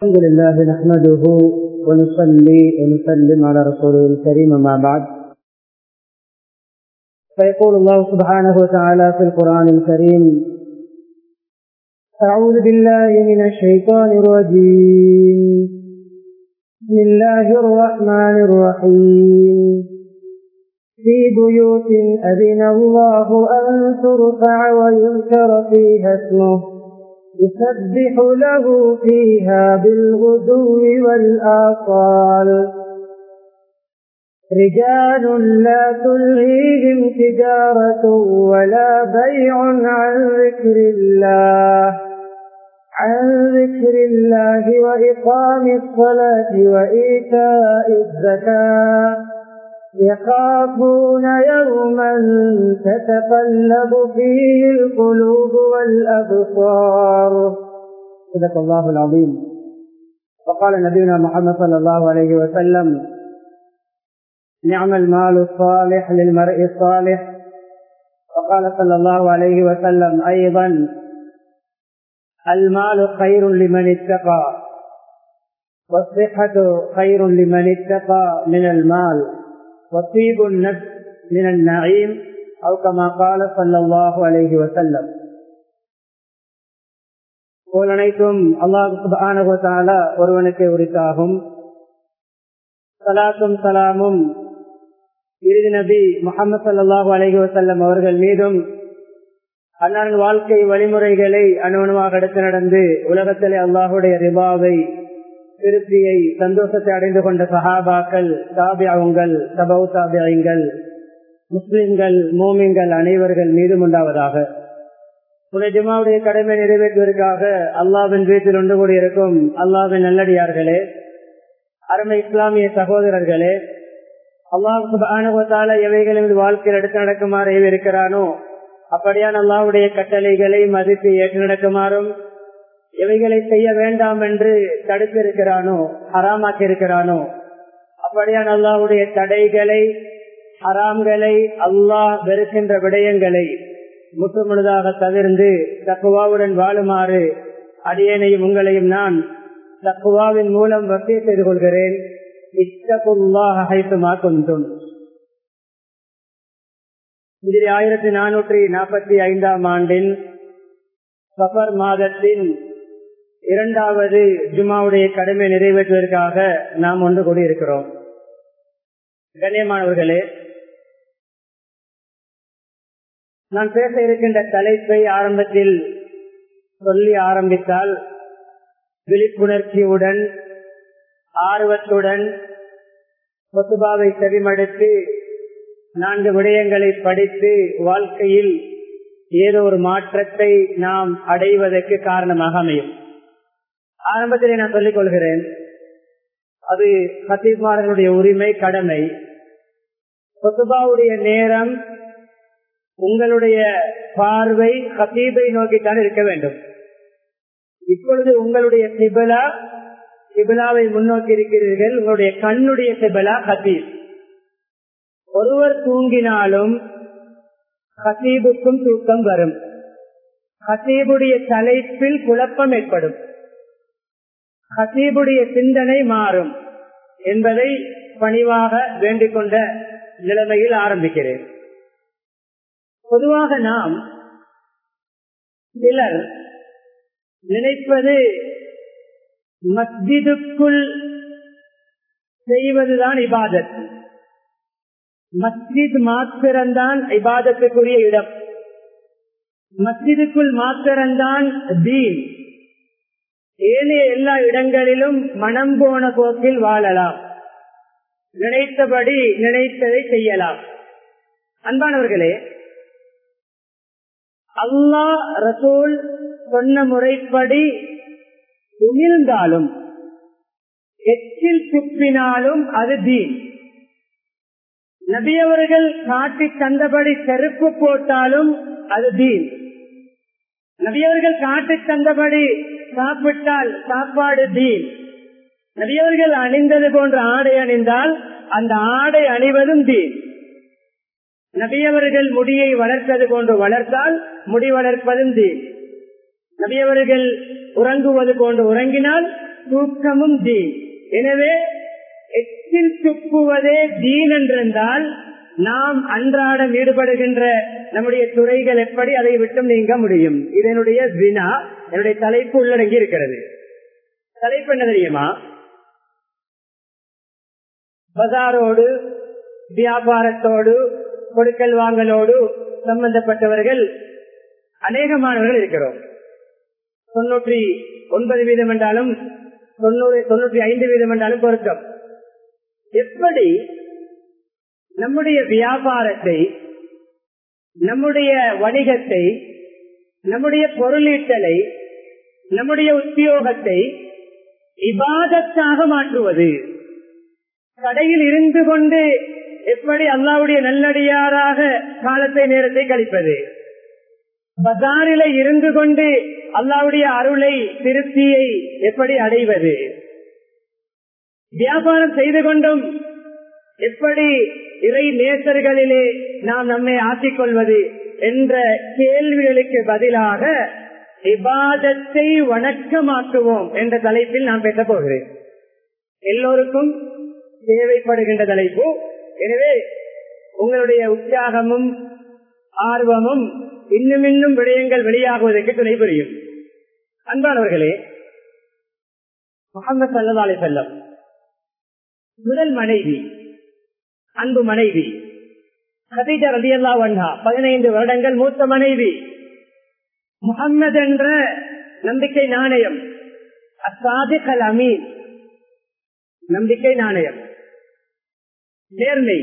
الحمد لله نحمده ونصلي ونسلم على رسوله الكريم ما بعد فيقول الله سبحانه وتعالى في القرآن الكريم أعوذ بالله من الشيطان الرجيم بسم الله الرحمن الرحيم في بيوت أذن الله أن ترفع ويذكر فيها اسمه يسبح له فيها بالغدو والآصال رجال لا تلهيهم تجارة ولا بيع عن ذكر الله عن ذكر الله وإقام الصلاة وإيتاء الزكاة يخافون يوما تتقلب فيه القلوب والأبصار صدق الله العظيم وقال نبينا محمد صلى الله عليه وسلم نعم المال الصالح للمرء الصالح وقال صلى الله عليه وسلم أيضا المال خير لمن اتقى والصحة خير لمن اتقى من المال وطيب النفس من النعيم أو كما قال صلى الله عليه وسلم அனைத்தும் அல்லாஹு ஒருவனுக்கு உரித்தாகும் சலாத்தும் சலாமும் இறுதி நபி முகமது சல்லாஹூ அலஹி வசல்லம் அவர்கள் மீதும் அன்னாரின் வாழ்க்கை வழிமுறைகளை அணுவணுவாக எடுத்து நடந்து உலகத்திலே அல்லாஹுடைய ரிபாவை திருப்தியை சந்தோஷத்தை அடைந்து கொண்ட சஹாபாக்கள் தாபியாவுங்கள் சபவு தாபியங்கள் முஸ்லிம்கள் மோமிங்கள் அனைவர்கள் மீதும் உண்டாவதாக புனை ஜிமாவுடைய கடமை நிறைவேற்றுவதற்காக அல்லாவின் வீட்டில் ஒன்று கூடியிருக்கும் அல்லாவின் நல்லடியார்களே அருமை இஸ்லாமிய சகோதரர்களே அல்லாஹால எவைகளின் வாழ்க்கையில் எடுத்து நடக்குமாறு இருக்கிறானோ அப்படியான அல்லாவுடைய கட்டளைகளை மதித்து ஏற்று நடக்குமாறும் எவைகளை செய்ய வேண்டாம் என்று தடுத்திருக்கிறானோ ஹராமாக்கி இருக்கிறானோ அப்படியான அல்லாவுடைய தடைகளை ஹராம்களை அல்லாஹ் வெறுக்கின்ற விடயங்களை முற்று முழுதாக தவிர்ந்து தக்குவாவுடன் வாழுமாறு அடியேனையும் உங்களையும் நான் தக்குவாவின் மூலம் வசதி செய்து கொள்கிறேன் இத்தகுல்லாஹைத்துமா கொண்டும் இதில் ஆயிரத்தி நானூற்றி நாற்பத்தி ஐந்தாம் ஆண்டின் சஃபர் மாதத்தின் இரண்டாவது ஜுமாவுடைய கடமை நிறைவேற்றுவதற்காக நாம் ஒன்று கூடியிருக்கிறோம் கண்ணியமானவர்களே நான் பேச இருக்கின்ற தலைப்பை ஆரம்பத்தில் சொல்லி ஆரம்பித்தால் விழிப்புணர்ச்சியுடன் ஆர்வத்துடன் கொத்துபாவை செவிமடுத்து நான்கு விடயங்களை படித்து வாழ்க்கையில் ஏதோ ஒரு மாற்றத்தை நாம் அடைவதற்கு காரணமாக அமையும் ஆரம்பத்திலே நான் சொல்லிக் கொள்கிறேன் அது சத்தீஸ்மாரனுடைய உரிமை கடமை கொத்துபாவுடைய நேரம் உங்களுடைய பார்வை ஹத்தீபை நோக்கித்தான் இருக்க வேண்டும் இப்பொழுது உங்களுடைய சிபலா சிபிலாவை முன்னோக்கி இருக்கிறீர்கள் உங்களுடைய கண்ணுடைய சிபலா ஹத்தீப் ஒருவர் தூங்கினாலும் ஹசீபுக்கும் தூக்கம் வரும் ஹசீபுடைய தலைப்பில் குழப்பம் ஏற்படும் ஹசீபுடைய சிந்தனை மாறும் என்பதை பணிவாக வேண்டிக் கொண்ட நிலைமையில் ஆரம்பிக்கிறேன் பொதுவாக நாம் சிலர் நினைப்பது மஸ்ஜிதுக்குள் செய்வதுதான் இபாதத் மஸ்ஜித் மாத்திரம்தான் இபாதத்துக்குரிய இடம் மஸ்ஜிதுக்குள் மாத்திரம்தான் தீன் ஏனைய எல்லா இடங்களிலும் மனம் போன போக்கில் வாழலாம் நினைத்தபடி நினைத்ததை செய்யலாம் அன்பானவர்களே அல்லாஹ் ரசூல் சொன்ன முறைப்படி உமிழ்ந்தாலும் எச்சில் துப்பினாலும் அது தீன் நபியவர்கள் காட்டி தந்தபடி செருப்பு போட்டாலும் அது தீன் நபியவர்கள் காட்டி தந்தபடி சாப்பிட்டால் சாப்பாடு தீன் நபியவர்கள் அணிந்தது போன்ற ஆடை அணிந்தால் அந்த ஆடை அணிவதும் தீன் நபியவர்கள் முடியை வளர்த்தது போன்று வளர்த்தால் முடி வளர்ப்பதும் தீன் நபியவர்கள் உறங்குவது போன்று உறங்கினால் தூக்கமும் தீன் எனவே எச்சில் துப்புவதே தீன் என்றிருந்தால் நாம் அன்றாடம் ஈடுபடுகின்ற நம்முடைய துறைகள் எப்படி அதை விட்டும் நீங்க முடியும் இதனுடைய வினா என்னுடைய தலைப்பு உள்ளடங்கி இருக்கிறது தலைப்பு என்ன தெரியுமா பஜாரோடு வியாபாரத்தோடு கொடுக்கல் வாங்கலோடு சம்பந்தப்பட்டவர்கள் அநேகமானவர்கள் இருக்கிறோம் தொன்னூற்றி ஒன்பது வீதம் என்றாலும் தொண்ணூறு தொண்ணூற்றி ஐந்து வீதம் என்றாலும் பொருத்தம் எப்படி நம்முடைய வியாபாரத்தை நம்முடைய வணிகத்தை நம்முடைய பொருளீட்டலை நம்முடைய உத்தியோகத்தை இபாதத்தாக மாற்றுவது கடையில் இருந்து கொண்டு எப்படி அல்லாவுடைய நல்லடியாராக காலத்தை நேரத்தை கழிப்பது பஜாரில இருந்து கொண்டு அல்லாவுடைய அருளை திருப்தியை எப்படி அடைவது வியாபாரம் செய்து கொண்டும் எப்படி இறை நேசர்களிலே நாம் நம்மை ஆக்கிக்கொள்வது என்ற கேள்விகளுக்கு பதிலாக இபாதத்தை வணக்கமாக்குவோம் என்ற தலைப்பில் நான் பேச போகிறேன் எல்லோருக்கும் தேவைப்படுகின்ற தலைப்பு எனவே உங்களுடைய உற்சாகமும் ஆர்வமும் இன்னும் இன்னும் விடயங்கள் வெளியாகுவதற்கு துணை புரியும் அன்பானவர்களே முகமது சல்லா அலி செல்லம் முதல் மனைவி அன்பு மனைவி கதீஜா ரதியல்லா வண்ணா பதினைந்து வருடங்கள் மூத்த மனைவி முகம்மது என்ற நம்பிக்கை நாணயம் அசாதிக் அல் அமீன் நம்பிக்கை நாணயம் நேர்மை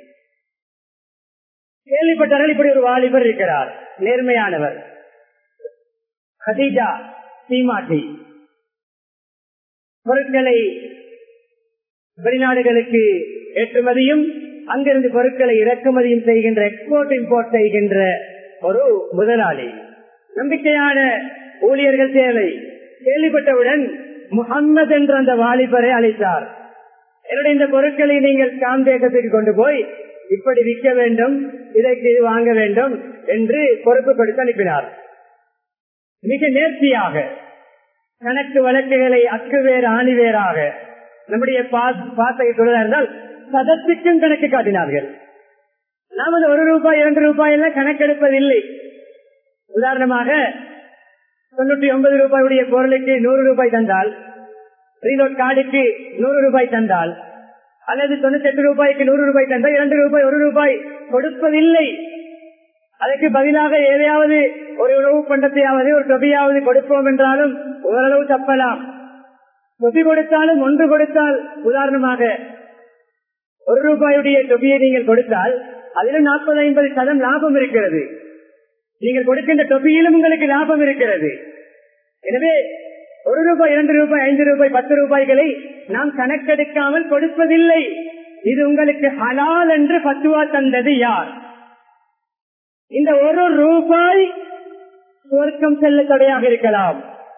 கேள்விப்பட்டார்கள் இப்படி ஒரு வாலிபர் இருக்கிறார் நேர்மையானவர் ஹதீஜா சீமாட்டி பொருட்களை வெளிநாடுகளுக்கு ஏற்றுமதியும் அங்கிருந்து பொருட்களை இறக்குமதியும் செய்கின்ற எக்ஸ்போர்ட் இம்போர்ட் செய்கின்ற ஒரு முதலாளி நம்பிக்கையான ஊழியர்கள் தேவை கேள்விப்பட்டவுடன் முகம்மது என்ற அந்த வாலிபரை அழைத்தார் என்னுடைய இந்த பொருட்களை நீங்கள் காம் தேசத்துக்கு கொண்டு போய் இப்படி விற்க வேண்டும் இதற்கு இது வாங்க வேண்டும் என்று பொறுப்பு கொடுத்து அனுப்பினார் மிக நேர்த்தியாக கணக்கு வழக்குகளை அக்கு வேறு ஆணி வேறாக நம்முடைய பாசகை தொடராக இருந்தால் சதத்துக்கும் கணக்கு காட்டினார்கள் நாம் அந்த ஒரு ரூபாய் இரண்டு ரூபாய் எல்லாம் கணக்கெடுப்பதில்லை உதாரணமாக தொண்ணூற்றி ஒன்பது ரூபாயுடைய பொருளுக்கு நூறு ரூபாய் தந்தால் ரீலோட் கார்டுக்கு நூறு ரூபாய் தந்தால் அல்லது தொண்ணூத்தி எட்டு ரூபாய்க்கு நூறு ரூபாய் தந்தால் இரண்டு ரூபாய் ஒரு ரூபாய் கொடுப்பதில்லை அதற்கு பதிலாக ஏதையாவது ஒரு உணவு பண்டத்தையாவது ஒரு தொகையாவது கொடுப்போம் என்றாலும் ஓரளவு தப்பலாம் தொகை கொடுத்தாலும் ஒன்று கொடுத்தால் உதாரணமாக ஒரு ரூபாயுடைய தொகையை நீங்கள் கொடுத்தால் அதிலும் நாற்பது ஐம்பது சதம் லாபம் இருக்கிறது நீங்கள் கொடுக்கின்ற தொகையிலும் உங்களுக்கு லாபம் இருக்கிறது எனவே ஒரு ரூபாய் இரண்டு ரூபாய் ஐந்து ரூபாய் பத்து ரூபாய்களை நாம் கணக்கெடுக்காமல் கொடுப்பதில்லை இது உங்களுக்கு ஹலால் என்று பத்துவா தந்தது யார் இந்த ஒரு ரூபாய் சுவர்க்கம் செல்ல தடையாக இருக்கலாம்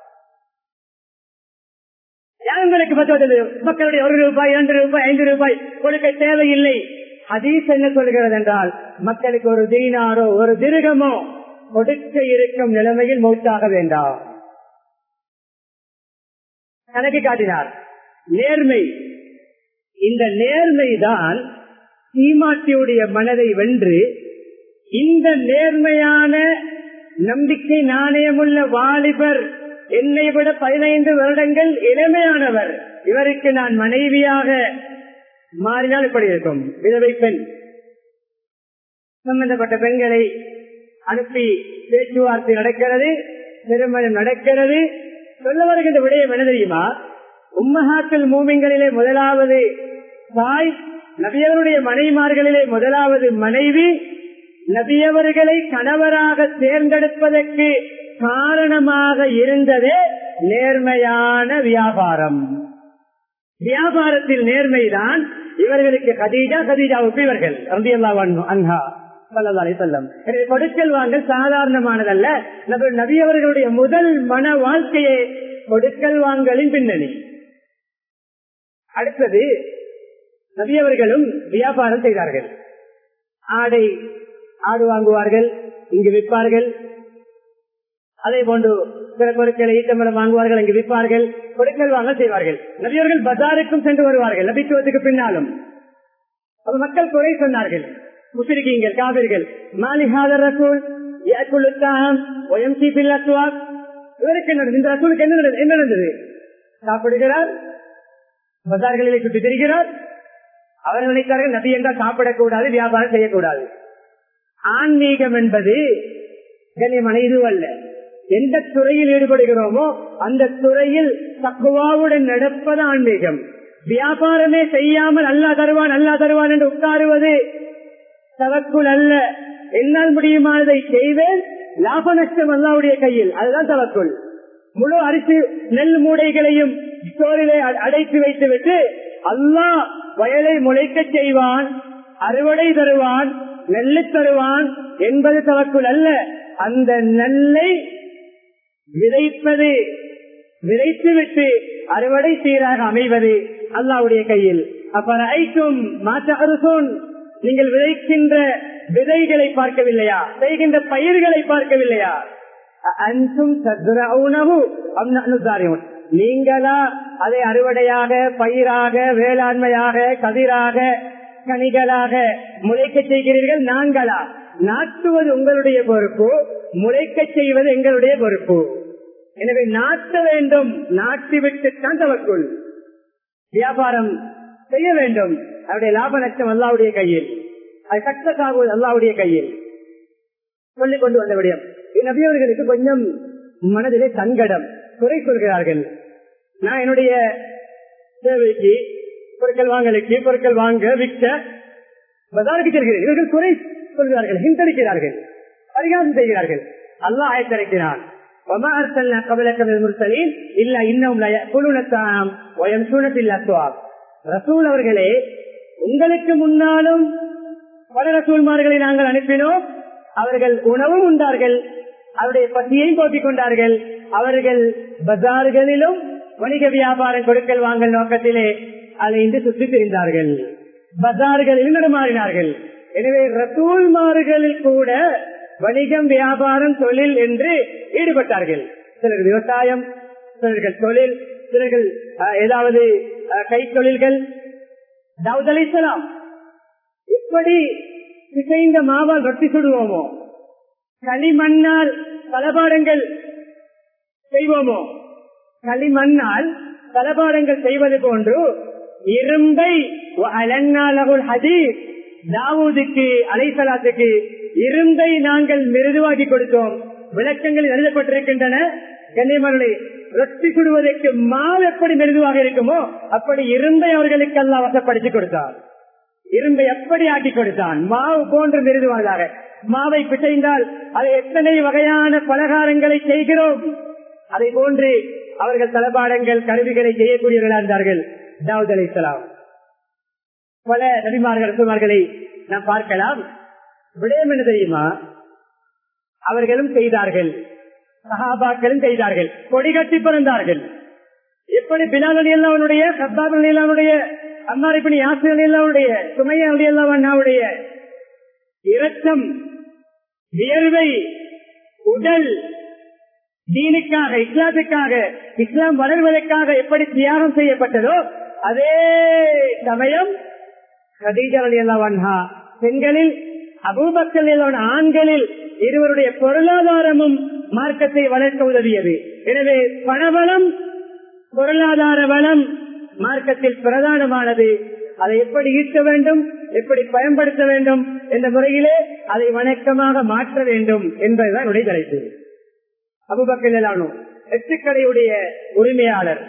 யார் உங்களுக்கு பத்துவது மக்களுடைய ஒரு ரூபாய் இரண்டு ரூபாய் ஐந்து ரூபாய் கொடுக்க தேவையில்லை ஹதீஸ் என்ன சொல்கிறது என்றால் மக்களுக்கு ஒரு தீனாரோ ஒரு திருகமோ கொடுக்க இருக்கும் நிலைமையில் மௌத்தாக வேண்டாம் கணக்கு காட்டினார் நேர்மை இந்த நேர்மைதான் சீமாட்டியுடைய மனதை வென்று இந்த நேர்மையான நம்பிக்கை நாணயமுள்ள வாலிபர் என்னை விட பதினைந்து வருடங்கள் இளமையானவர் இவருக்கு நான் மனைவியாக மாறினால் இப்படி இருக்கும் விதவை பெண் சம்பந்தப்பட்ட பெண்களை அனுப்பி பேச்சுவார்த்தை நடக்கிறது திருமணம் நடக்கிறது சொல்ல வருகின்ற விடயம் என்ன தெரியுமா உம்மஹாக்கள் மூமிங்களிலே முதலாவது தாய் நபியவருடைய மனைவிமார்களிலே முதலாவது மனைவி நபியவர்களை கணவராக தேர்ந்தெடுப்பதற்கு காரணமாக இருந்ததே நேர்மையான வியாபாரம் வியாபாரத்தில் நேர்மைதான் இவர்களுக்கு கதீஜா கதீஜாவுக்கு இவர்கள் அன்ஹா செல்லம் கொடுக்கல் வாங்கல் சாதாரணமானதல்ல நபியவர்களுடைய முதல் மன வாழ்க்கையே கொடுக்கல் வாங்கலின் பின்னணி அடுத்தது நபியவர்களும் வியாபாரம் செய்தார்கள் ஆடை ஆடு வாங்குவார்கள் இங்கு விற்பார்கள் அதே போன்று சில பொருட்களை ஈட்டமரம் வாங்குவார்கள் அங்கு விற்பார்கள் பொருட்கள் வாங்க செய்வார்கள் நபியவர்கள் பஜாருக்கும் சென்று வருவார்கள் நபித்துவத்துக்கு பின்னாலும் அப்ப மக்கள் குறை சொன்னார்கள் முஸ்லிக்கீங்கள் காவிர்கள் மாலிஹாதர் ரசூல் இவருக்கு என்ன நடந்தது? இந்த ரசூலுக்கு என்ன நடந்தது? என்ன நடந்தது சாப்பிடுகிறார் பஜார்களிலே சுற்றி திரிகிறார் அவர் நினைத்தார்கள் நபி என்றால் சாப்பிடக்கூடாது வியாபாரம் செய்யக்கூடாது ஆன்மீகம் என்பது கண்ணியமான இதுவல்ல எந்த துறையில் ஈடுபடுகிறோமோ அந்த துறையில் தக்குவாவுடன் நடப்பது ஆன்மீகம் வியாபாரமே செய்யாமல் அல்லா தருவான் அல்லா தருவான் என்று உட்காருவது தவக்குள் அல்ல என்னால் முடியுமானதை செய்வேன் லாப நஷ்டம் அல்லாவுடைய கையில் அதுதான் தவக்குள் முழு அரிசி நெல் மூடைகளையும் ஸ்டோரிலே அ- அடைத்து வைத்துவிட்டு அல்லாஹ் வயலை முளைக்க செய்வான் அறுவடை தருவான் நெல்லு தருவான் என்பது தவக்குள் அல்ல அந்த நெல்லை விதைப்பது விதைத்துவிட்டு அறுவடை சீராக அமைவது அல்லாவுடைய கையில் அப்ப ஐக்கும் மாற்ற அரசோன் நீங்கள் விதைக்கின்ற விதைகளை பார்க்கவில்லையா செய்கின்ற பயிர்களை பார்க்கவில்லையா அன்சும் சத்ரவுனவு அம்னாரியோன் நீங்களா அதை அறுவடையாக பயிராக வேளாண்மையாக கதிராக கனிகளாக முளைக்க செய்கிறீர்கள் நாங்களா நாட்டுவது உங்களுடைய பொறுப்பு முளைக்க செய்வது எங்களுடைய பொறுப்பு எனவே நாட்ட வேண்டும் நாட்டிவிட்டுத்தான் தவக்குள் வியாபாரம் செய்ய வேண்டும் அவருடைய லாப நஷ்டம் அல்லாவுடைய கையில் அது சக்சஸ் ஆகுவது அல்லாவுடைய கையில் சொல்லிக் கொண்டு வந்த விடயம் நபியவர்களுக்கு கொஞ்சம் மனதிலே சங்கடம் குறை சொல்கிறார்கள் நான் என்னுடைய தேவைக்கு பொருட்கள் வாங்கலுக்கு பொருட்கள் வாங்க விற்க பஜாருக்கு செல்கிறேன் இவர்கள் குறை சொல்கிறார்கள் ஹிந்தடிக்கிறார்கள் பரிகாசம் செய்கிறார்கள் அல்லாஹ் ஆயத்திறக்கிறான் وما أرسلنا قبلك من المرسلين إلا إنهم لا يأكلون الطعام ويمشون في الأسواق ரசூல் அவர்களே உங்களுக்கு முன்னாலும் பல ரசூல்மார்களை நாங்கள் அனுப்பினோம் அவர்கள் உணவும் உண்டார்கள் அவருடைய பசியையும் போக்கிக் கொண்டார்கள் அவர்கள் பஜார்களிலும் வணிக வியாபாரம் கொடுக்கல் வாங்கல் நோக்கத்திலே அலைந்து சுற்றி திரிந்தார்கள் பஜார்களில் நடமாறினார்கள் எனவே ரசூல்மார்களில் கூட வணிகம் வியாபாரம் தொழில் என்று ஈடுபட்டார்கள் சிலர் விவசாயம் சிலர்கள் தொழில் சிலர்கள் அஹ், ஏதாவது அஹ், கைத்தொழில்கள் தாவூத் அலைஹிஸ்ஸலாம் இப்படி பிசைந்த மாவால் ரொட்டி சுடுவோமோ களிமண்ணால் பலபாடங்கள் செய்வோமோ களிமண்ணால் பலபாடங்கள் செய்வது போன்று இரும்பை அலன்னாலகுல் ஹதீஸ் தாவூதுக்கு அலைசலாத்துக்கு இரும்பை நாங்கள் மிருதுவாக்கி கொடுத்தோம் விளக்கங்கள் எழுதப்பட்டிருக்கின்றன கண்ணியமர்களை ரொட்டி சுடுவதற்கு மாவு எப்படி மிருதுவாக இருக்குமோ அப்படி இரும்பை அவர்களுக்கு எல்லாம் வசப்படுத்தி கொடுத்தார் இரும்பை எப்படி ஆக்கி கொடுத்தான் மாவு போன்று மிருதுவாதாக மாவை பிசைந்தால் அதை எத்தனை வகையான பலகாரங்களை செய்கிறோம் அதை போன்று அவர்கள் தளபாடங்கள் கருவிகளை செய்யக்கூடியவர்களா இருந்தார்கள் தாவூத் அலைஹிஸ்ஸலாம் பல நபிமார்கள் ரசூல்மார்களை நாம் பார்க்கலாம் விடயம் என்ன தெரியுமா அவர்களும் செய்தார்கள் சஹாபாக்களும் செய்தார்கள் கொடி கட்டி பிறந்தார்கள் எப்படி பிலால் அலி அல்லாவுடைய சத்தாப் அலி அல்லாவுடைய அம்மாரிப்பினி யாசிர் அலி அல்லாவுடைய சுமையா அலி அல்லாவுடைய இரத்தம் வியர்வை உடல் தீனுக்காக இஸ்லாத்துக்காக இஸ்லாம் வளர்வதற்காக எப்படி தியாகம் செய்யப்பட்டதோ அதே சமயம் கதீஜா அலி அல்லாவன்ஹா பெண்களில் அபூபக்கல் அல்லாஹ் ஆண்களில் இருவருடைய பொருளாதாரமும் மார்க்கத்தை வளர்க்க உதவியது எனவே பணபலம் பொருளாதார வளம் மார்க்கத்தில் பிரதானமானது அதை எப்படி ஈர்க்க வேண்டும் எப்படி பயன்படுத்த வேண்டும் என்ற முறையிலே அதை வணக்கமாக மாற்ற வேண்டும் என்பதுதான் என்னுடைய தலைப்பு அபுபக்கலானோ எட்டுக்கடையுடைய உரிமையாளர்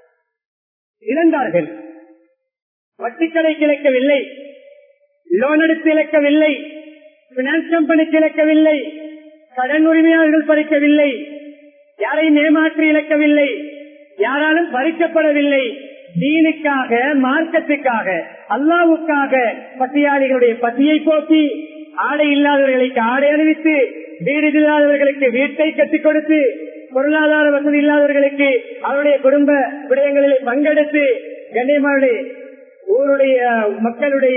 இழந்தார்கள் வட்டிக்கடை கிழக்கவில்லை லோன் எடுத்து இழக்கவில்லை பினான்ஸ் கம்பெனிக்கு இழக்கவில்லை கடன் உரிமையாளர்கள் பறிக்கவில்லை யாரையும் ஏமாற்றி இழக்கவில்லை யாராலும் பறிக்கப்படவில்லை தீனுக்காக மார்க்கத்துக்காக அல்லாவுக்காக பசியாளிகளுடைய பசியை போக்கி ஆடை இல்லாதவர்களுக்கு ஆடை அணிவித்து வீடு இல்லாதவர்களுக்கு வீட்டை கட்டிக் கொடுத்து பொருளாதார வசதி இல்லாதவர்களுக்கு அவருடைய குடும்ப விடயங்களில் பங்கெடுத்து கண்ணியமானுடைய ஊருடைய மக்களுடைய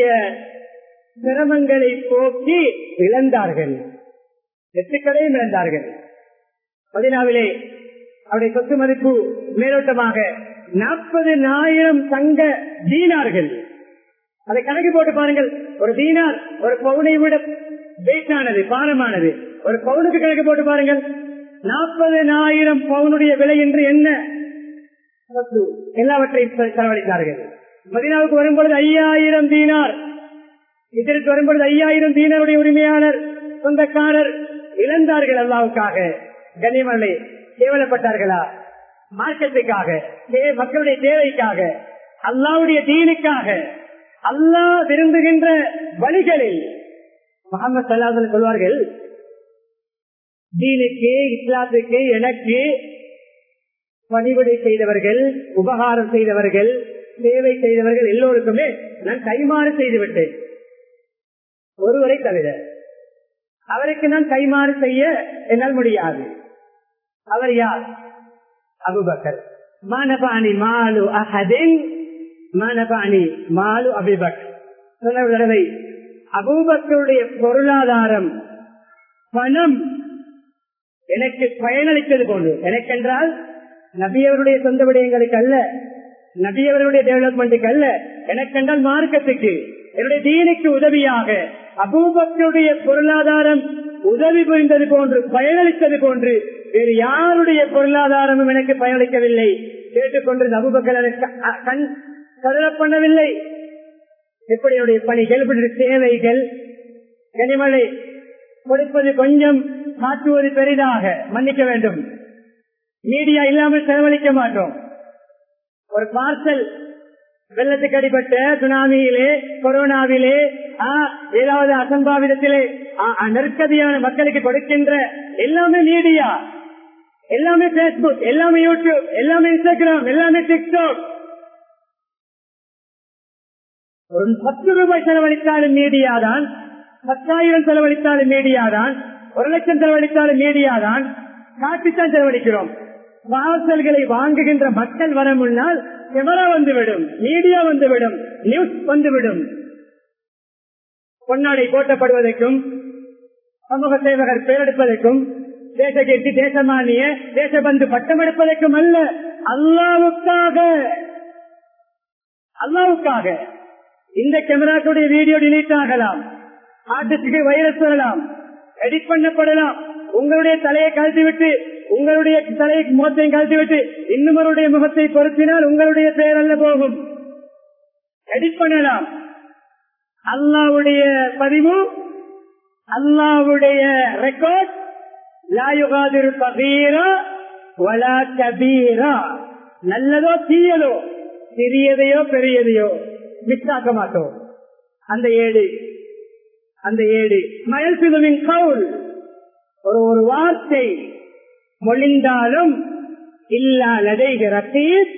சிரமங்களை போக்கி இழந்தார்கள் எட்டுக்கடையும் இழந்தார்கள் மதினாவிலே அவருடைய சொத்து மதிப்பு மேலோட்டமாக நாற்பது ஆயிரம் தங்க தீனார்கள் அதை கணக்கு போட்டு பாருங்கள் ஒரு தீனார் ஒரு பவுனை விட வெயிட்டானது பாரமானது ஒரு பவுனுக்கு கணக்கு போட்டு பாருங்கள் நாற்பது ஆயிரம் பவுனுடைய விலை என்று என்ன சொத்து எல்லாவற்றையும் செ- செலவழித்தார்கள் மதினாவுக்கு வரும்பொழுது ஐயாயிரம் தீனார் இதற்கு வரும்பொழுது ஐயாயிரம் தீனருடைய உரிமையாளர் சொந்தக்காரர் இழந்தார்கள் அல்லாவுக்காக கண்ணியமல்லை கேவலப்பட்டார்களா மார்க்கத்துக்காக தே- மக்களுடைய தேவைக்காக அல்லாவுடைய தீனுக்காக அல்லாஹ் விரும்புகின்ற வழிகளில் முகமது சல்லாசன் சொல்வார்கள் தீனுக்கு இஸ்லாத்துக்கு எனக்கு பணிவிடை செய்தவர்கள் உபகாரம் செய்தவர்கள் சேவை செய்தவர்கள் எல்லோருக்குமே நான் கைமாறு செய்து விட்டேன் ஒருவரை தவிர அவருக்கு நான் கைமாறு செய்ய என்னால் முடியாது அவர் யார் அபுபக்கர் மானபாணி மாலு அஹதின் மானபாணி மாலு அபிபக் சொன்ன தடவை அபூபக்கருடைய பொருளாதாரம் பணம் எனக்கு பயனளித்தது போன்று எனக்கென்றால் நபியவருடைய சொந்த விடயங்களுக்கு அல்ல நபியவர்களுடைய டெவலப்மெண்ட்டுக்கு அல்ல எனக்கென்றால் மார்க்கத்துக்கு என்னுடைய தீனுக்கு உதவியாக அபூபக்கருடைய பொருளாதாரம் உதவி புரிந்தது போன்று பயனளித்தது போன்று வேறு யாருடைய பொருளாதாரமும் எனக்கு பயனளிக்கவில்லை கேட்டுக்கொண்டிருந்த அபூபக்கர் அதை க- அ- கண் கருத பண்ணவில்லை எப்படி என்னுடைய பணிகள் இப்படி சேவைகள் கனிமலை கொடுப்பது கொஞ்சம் காட்டுவது பெரிதாக மன்னிக்க வேண்டும் மீடியா இல்லாமல் செலவழிக்க மாட்டோம் ஒரு பார்சல் வெள்ளத்துக்கு அடிபட்ட சுனாமியிலே கொரோனாவிலே ஆ, ஏதாவது அசம்பாவிதத்திலே ஆ, ஆ, நெருக்கடியான மக்களுக்கு கொடுக்கின்ற எல்லாமே மீடியா எல்லாமே பேஸ்புக் எல்லாமே யூடியூப் எல்லாமே இன்ஸ்டாகிராம் எல்லாமே டிக்டாக் ஒரு பத்து ரூபாய் செலவழித்தாலும் மீடியா தான் பத்தாயிரம் செலவழித்தாலும் மீடியா தான் ஒரு லட்சம் செலவழித்தாலும் மீடியா தான் காட்டித்தான் செலவழிக்கிறோம் பார்சல்களை வாங்குகின்ற மக்கள் வர முன்னால் கேமரா வந்துவிடும் மீடியா வந்துவிடும் நியூஸ் வந்துவிடும் பொன்னாடை போட்டப்படுவதற்கும் சமூக சேவகர் பேரெடுப்பதற்கும் தேசகீர்த்தி தேசமானிய தேசபந்து பட்டம் எடுப்பதற்கும் அல்ல அல்லாவுக்காக அல்லாவுக்காக இந்த கேமராக்களுடைய வீடியோ டிலீட் ஆகலாம் ஆர்டிஸ்டுக்கு வைரஸ் வரலாம் எடிட் பண்ணப்படலாம் உங்களுடைய தலையை கழட்டி விட்டு உங்களுடைய தலையை முகத்தையும் கழட்டி விட்டு இன்னுமருடைய முகத்தை பொருத்தினால் உங்களுடைய பெயர் அல்ல போகும் எடிட் பண்ணலாம் அல்லாவுடைய பதிவு அல்லாவுடைய ரெக்கார்ட் லாயுகாதிரு கபீரா வலா கபீரா நல்லதோ தீயதோ சிறியதையோ பெரியதையோ மிஸ் ஆக்க மாட்டோம் அந்த ஏடு அந்த ஏடு மயல் சிலுவின் கவுல் ஒரு ஒரு வார்த்தை மொழிந்தாலும் இல்லா லடைக ரத்தீஸ்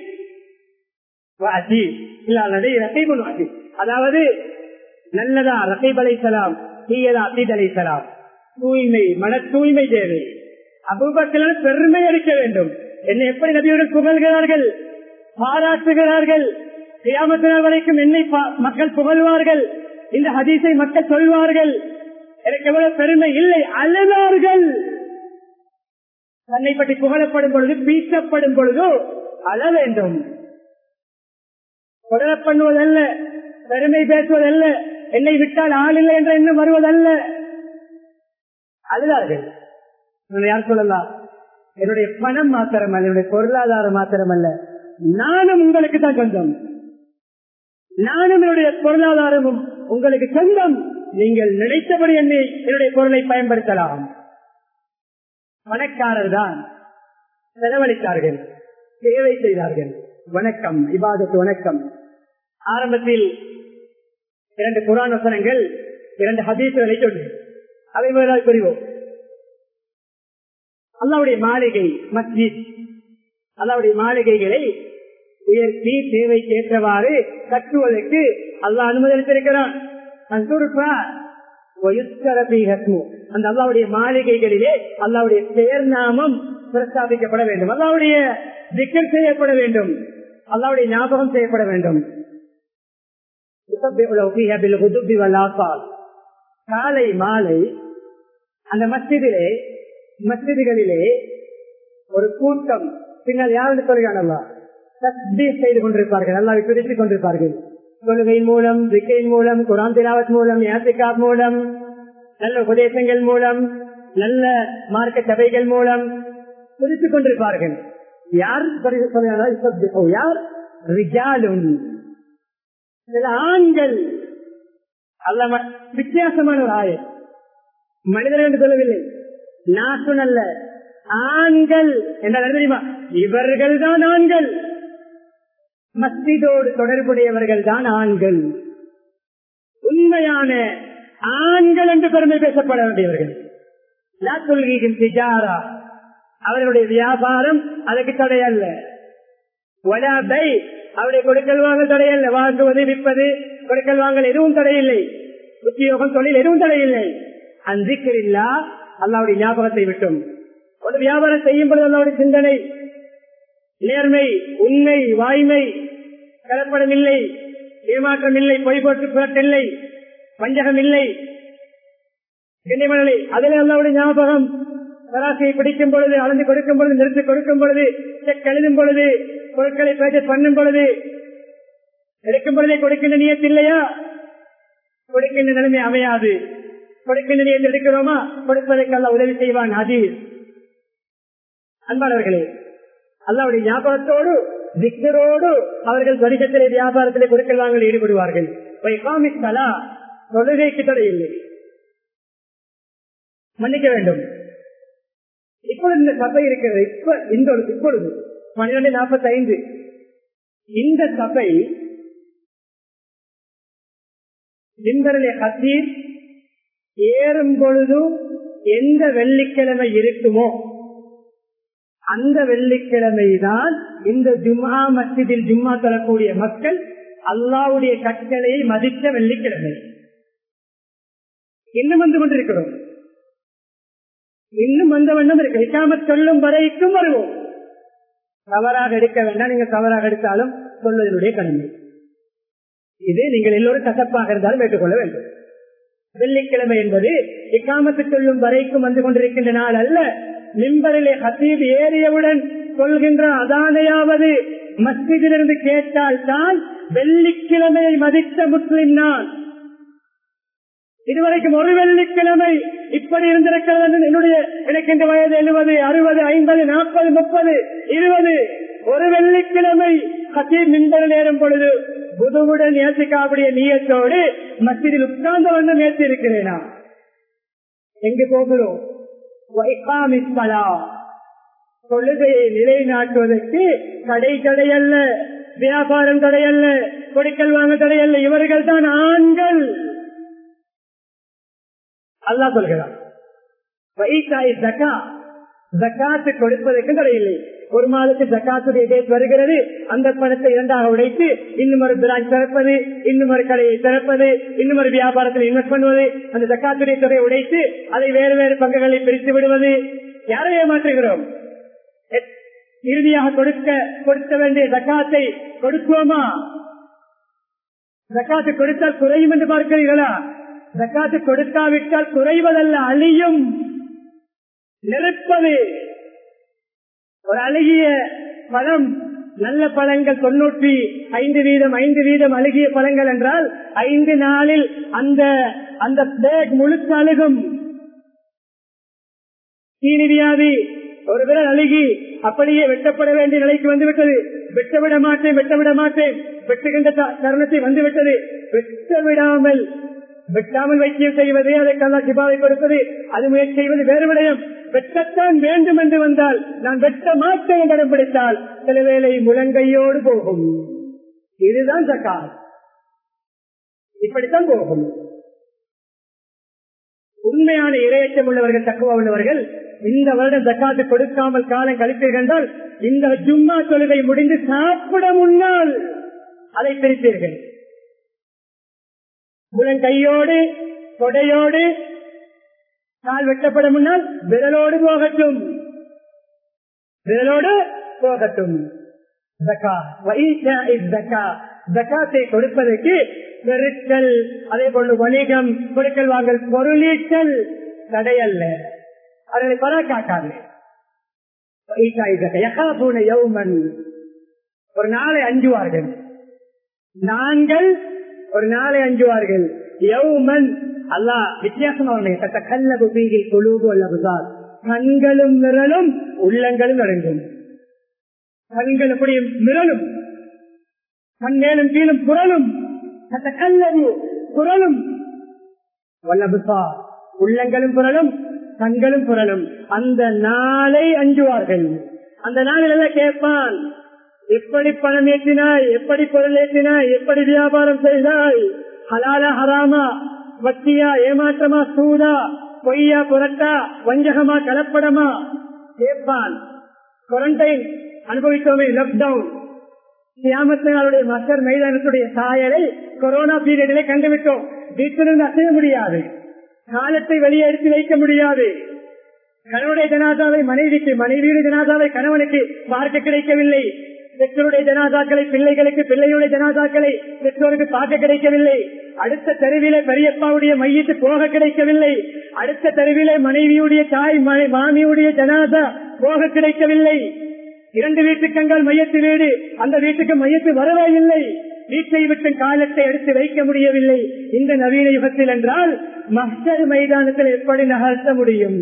இல்லாததை ரசீபுல் வாஜிப். அதாவது நல்லதா ரசீப் அலைசலாம் தீயதா அசீத் அலைசலாம் தூய்மை மன தூய்மை தேவை அபூபக்கர் பெருமை அளிக்க வேண்டும் என்னை எப்படி நபியுடன் புகழ்கிறார்கள் பாராட்டுகிறார்கள் கியாமத்தினால் வரைக்கும் என்னை பா- மக்கள் புகழ்வார்கள் இந்த ஹதீஸை மக்கள் சொல்வார்கள் எனக்கு எவ்வளவு பெருமை இல்லை அழுதார்கள் தன்னை பற்றி புகழப்படும் பொழுது பீச்சப்படும் பொழுதோ அழ வேண்டும் கொடர பண்ணுவதல்ல பெருமை பேசுவதல்ல என்னை விட்டால் ஆள் இல்லை என்ற எண்ணம் வருவதல்ல அழுதார்கள் இவனை யார் சொல்லலாம் என்னுடைய பணம் மாத்திரம் அல்ல என்னுடைய பொருளாதாரம் மாத்திரம் அல்ல நானும் உங்களுக்கு தான் சொந்தம் நானும் என்னுடைய பொருளாதாரமும் உங்களுக்கு சொந்தம் நீங்கள் நினைத்தபடி என்னை என்னுடைய பொருளை பயன்படுத்தலாம் பணக்காரர் தான் செலவழித்தார்கள் சேவை செய்தார்கள் வணக்கம் இபாதத்து வணக்கம் ஆரம்பத்தில் இரண்டு குரான் வசனங்கள் இரண்டு ஹதீசுகளை சொல்லி அதை முதலாவது புரிவோம் அல்லாவுடைய மாளிகை மஸ்ஜித் அல்லாவுடைய மாளிகைகளை உயர்த்தி தேவைக்கு ஏற்றவாறு கட்டுவதற்கு அல்லாஹ் அனுமதித்திருக்கிறான் அந்த அல்லாவுடைய மாளிகைகளிலே அல்லாவுடைய பெயர் நாமம் பிரஸ்தாபிக்கப்பட வேண்டும் அல்லாவுடைய திக்கர் செய்யப்பட வேண்டும் அல்லாவுடைய ஞாபகம் செய்யப்பட வேண்டும் காலை மாலை அந்த மஸ்ஜிதிலே மஸ்ஜிதுகளிலே ஒரு கூட்டம் பின்னால் யாருன்னு சொல்கிறான் தஸ்பீர் செய்து கொண்டிருப்பார்கள் அல்லாவை துடித்துக் கொண்டிருப்பார்கள் தொழுகையின் மூலம் விக்கையின் மூலம் குரான் திலாவத் மூலம் யாத்திகாப் மூலம் நல்ல உபதேசங்கள் மூலம் நல்ல மார்க்க சபைகள் மூலம் துடித்துக் கொண்டிருப்பார்கள் யார் சொல்கிறார்கள்? யார் ரிஜாலும் சில ஆண்கள் அல்ல வித்தியாசமான ஒரு ஆயம் மனிதர்கள் என்று சொல்லவில்லை நாட்டு அல்ல ஆண்கள் என்றால் தெரியுமா இவர்கள் தான் ஆண்கள் மஸ்ஜிதோடு தொடர்புடையவர்கள் தான் ஆண்கள் உண்மையான ஆண்கள் என்று பெருமை பேசப்பட வேண்டியவர்கள் லா தொல்கியின் திஜாரா அவர்களுடைய வியாபாரம் அதுக்கு தடையல்ல வலாபை அவருடைய கொடுக்கல் வாங்கல் தடையல்ல வாங்குவது விற்பது கொடுக்கல் வாங்கல் எதுவும் தடையில்லை உத்தியோகம் தொழில் எதுவும் தடையில்லை அந்திக்கிறில்லா அல்லாவுடைய ஞாபகத்தை விட்டும் ஒரு வியாபாரம் செய்யும் பொழுது அல்லாவுடைய சிந்தனை நேர்மை உண்மை வாய்மை கலப்படம் இல்லை ஏமாற்றம் இல்லை பொய் போட்டு புரட்டில்லை வஞ்சகம் இல்லை கிண்ணிமணலை அதில் அல்லாவுடைய ஞாபகம் சராசரியை பிடிக்கும் பொழுது அளந்து கொடுக்கும் பொழுது நிறுத்தி கொடுக்கும் பொழுது செக் எழுதும் பொழுது பொருட்களை பர்ச்சேஸ் பண்ணும் பொழுது எடுக்கும் பொழுதே கொடுக்கின்ற நியத்து இல்லையா கொடுக்கின்ற நிலைமை அமையாது கொடுக்கின்ற நியத்து எடுக்கிறோமா கொடுப்பதற்கு அல்ல உதவி செய்வான் அதீர் அன்பானவர்களே அல்லாவுடைய ஞாபகத்தோடு திக்கரோடு அவர்கள் வணிகத்திலே வியாபாரத்திலே கொடுக்கல் வாங்கல் ஈடுபடுவார்கள் தொழுகைக்கு தடை இல்லை மன்னிக்க வேண்டும் இப்பொழுது இந்த சபை இருக்கிறது இப்ப இந்த இப்பொழுது பன்னிரண்டு நாற்பத்தி ஐந்து இந்த சபை இந்தரலே ஹசீர் ஏறும் பொழுதும் எந்த வெள்ளிக்கிழமை இருக்குமோ அந்த வெள்ளிக்கிழமை தான் இந்த ஜும்மா மஸ்ஜிதில் ஜும்மா தரக்கூடிய மக்கள் அல்லாவுடைய கட்டளையை மதித்த வெள்ளிக்கிழமை இன்னும் வந்து கொண்டிருக்கிறோம் இன்னும் வந்த வண்ணம் இருக்கு இக்காம சொல்லும் வரைக்கும் வருவோம் தவறாக எடுக்க வேண்டாம் நீங்க தவறாக எடுத்தாலும் சொல்வதனுடைய கடமை இது நீங்கள் எல்லோரும் கசப்பாக இருந்தாலும் ஏற்றுக்கொள்ள வேண்டும் வெள்ளிக்கிழமை என்பது இக்காமத்து சொல்லும் வரைக்கும் வந்து கொண்டிருக்கின்ற நாள் அல்ல மிம்பரிலே ஹசீப் ஏறியவுடன் சொல்கின்ற அதானையாவது மஸ்ஜிதிலிருந்து கேட்டால் தான் வெள்ளிக்கிழமையை மதித்த முஸ்லிம் நான் இதுவரைக்கும் ஒரு வெள்ளிக்கிழமை இப்படி இருந்திருக்கிறது என்னுடைய எனக்கு இந்த வயது எழுபது அறுபது ஐம்பது நாற்பது முப்பது இருபது ஒரு வெள்ளிக்கிழமை ஹசீப் மின்பரில் ஏறும் பொழுது புதுவுடன் ஏசிக்காவுடைய நீயத்தோடு மத்தியில் உட்கார்ந்த வண்ணம் ஏற்றி இருக்கிறேனா எங்கு போகிறோம் தொழுகையை நிலைநாட்டுவதற்கு கடை தடையல்ல வியாபாரம் தடையல்ல கொடுக்கல் வாங்க தடையல்ல இவர்கள் தான் ஆண்கள் அல்லா சொல்கிறார் ஜக்காத்து கொடுப்பதற்கு தடையில்லை ஒரு மாதத்து ஜக்காத்துடைய டேட் வருகிறது அந்த பணத்தை இரண்டாக உடைத்து இன்னும் ஒரு பிரான்ச் திறப்பது இன்னும் ஒரு கடையை திறப்பது இன்னும் ஒரு வியாபாரத்தில் இன்வெஸ்ட் பண்ணுவது அந்த ஜக்காத்துடைய தொகையை உடைத்து அதை வேறு வேறு பங்குகளை பிரித்து விடுவது யாரை ஏமாற்றுகிறோம் இறுதியாக கொடுக்க கொடுக்க வேண்டிய ஜக்காத்தை கொடுக்குவோமா ஜக்காத்து கொடுத்தால் குறையும் என்று பார்க்கிறீர்களா ஜக்காத்து கொடுக்காவிட்டால் குறைவதல்ல அழியும் நிரப்பது ஒரு அழகிய பழம் நல்ல பழங்கள் தொண்ணூற்றி ஐந்து வீதம் ஐந்து வீதம் அழுகிய பழங்கள் என்றால் ஐந்து நாளில் அந்த அந்த பேக் முழுக்க அழுகும் தீனி வியாதி ஒரு விரல் அழுகி அப்படியே வெட்டப்பட வேண்டிய நிலைக்கு வந்துவிட்டது வெட்டவிட மாட்டேன் வெட்டவிட மாட்டேன் வெட்டுகின்ற தருணத்தை வந்துவிட்டது வெட்ட விடாமல் வெட்டாமல் வைத்தியம் செய்வது அதற்கெல்லாம் சிபாவை கொடுப்பது அது முயற்சி செய்வது வேறு விடயம் வெட்டத்தான் வேண்டும் என்று வந்தால் நான் வெட்ட மாட்டேன் என்று பிடித்தால் சில வேளை முழங்கையோடு போகும் இதுதான் சக்கார் இப்படித்தான் போகும் உண்மையான இரையச்சம் உள்ளவர்கள் தக்குவா உள்ளவர்கள் இந்த வருடம் ஜக்காத்து கொடுக்காமல் காலம் கழிப்பீர்கள் என்றால் இந்த ஜும்மா தொழுகை முடிந்து சாப்பிட முன்னால் அதை பிரிப்பீர்கள் முழங்கையோடு தொடையோடு கால் வெட்டப்பட முன்னால் விரலோடு போகட்டும் விரலோடு போகட்டும் ஜக்காத்தை கொடுப்பதற்கு பெருக்கல் அதே போன்று வணிகம் கொடுக்கல் வாங்கல் பொருளீட்டல் தடையல்ல அதனை பராக்காக்காது ஒரு நாளை அஞ்சுவார்கள் நாங்கள் ஒரு நாளை அஞ்சுவார்கள் யௌமன் அல்லாஹ் வித்தியாசமான கல்லபு பீகில் குழுவு அல்லபுதான் கண்களும் மிரலும் உள்ளங்களும் அடங்கும் கண்கள் எப்படி மிரலும் கண்மேலும் கீழும் குரலும் கல்லவு குரலும் வல்லபுசா உள்ளங்களும் குரலும் கண்களும் குரலும் அந்த நாளை அஞ்சுவார்கள் அந்த நாளில் எல்லாம் கேட்பான் எப்படி பணம் ஏற்றினாய் எப்படி பொருள் ஏற்றினாய் எப்படி வியாபாரம் செய்தாய் ஹலாலா ஹராமா வட்டியா ஏமாற்றமா சூதா பொய்யா புரட்டா வஞ்சகமா கலப்படமா கேட்பான் குவாரண்டைன் அனுபவித்தோமே லாக்டவுன் சியாமத்தினாருடைய மக்கள் மைதானத்துடைய சாயலை கொரோனா பீரியடிலே கண்டுவிட்டோம் வீட்டிலிருந்து அசைய முடியாது காலத்தை வெளியே எடுத்து வைக்க முடியாது கணவனுடைய ஜனாதாவை மனைவிக்கு மனைவியுடைய ஜனாதாவை கணவனுக்கு பார்க்க கிடைக்கவில்லை பெற்றோருடைய ஜனாதாக்களை பிள்ளைகளுக்கு பிள்ளையுடைய ஜனாதாக்களை பெற்றோருக்கு பார்க்க கிடைக்கவில்லை அடுத்த தெருவிலே பெரியப்பாவுடைய மையத்து போக கிடைக்கவில்லை அடுத்த தெருவிலே மனைவியுடைய தாய் மாமியுடைய ஜனாதா போக கிடைக்கவில்லை இரண்டு வீட்டுக்கங்கள் மையத்து வீடு அந்த வீட்டுக்கு மையத்து வரவே இல்லை வீட்டை விட்டு காலத்தை எடுத்து வைக்க முடியவில்லை இந்த நவீன யுகத்தில் என்றால் மஸ்டர் மைதானத்தில் எப்படி நகர்த்த முடியும்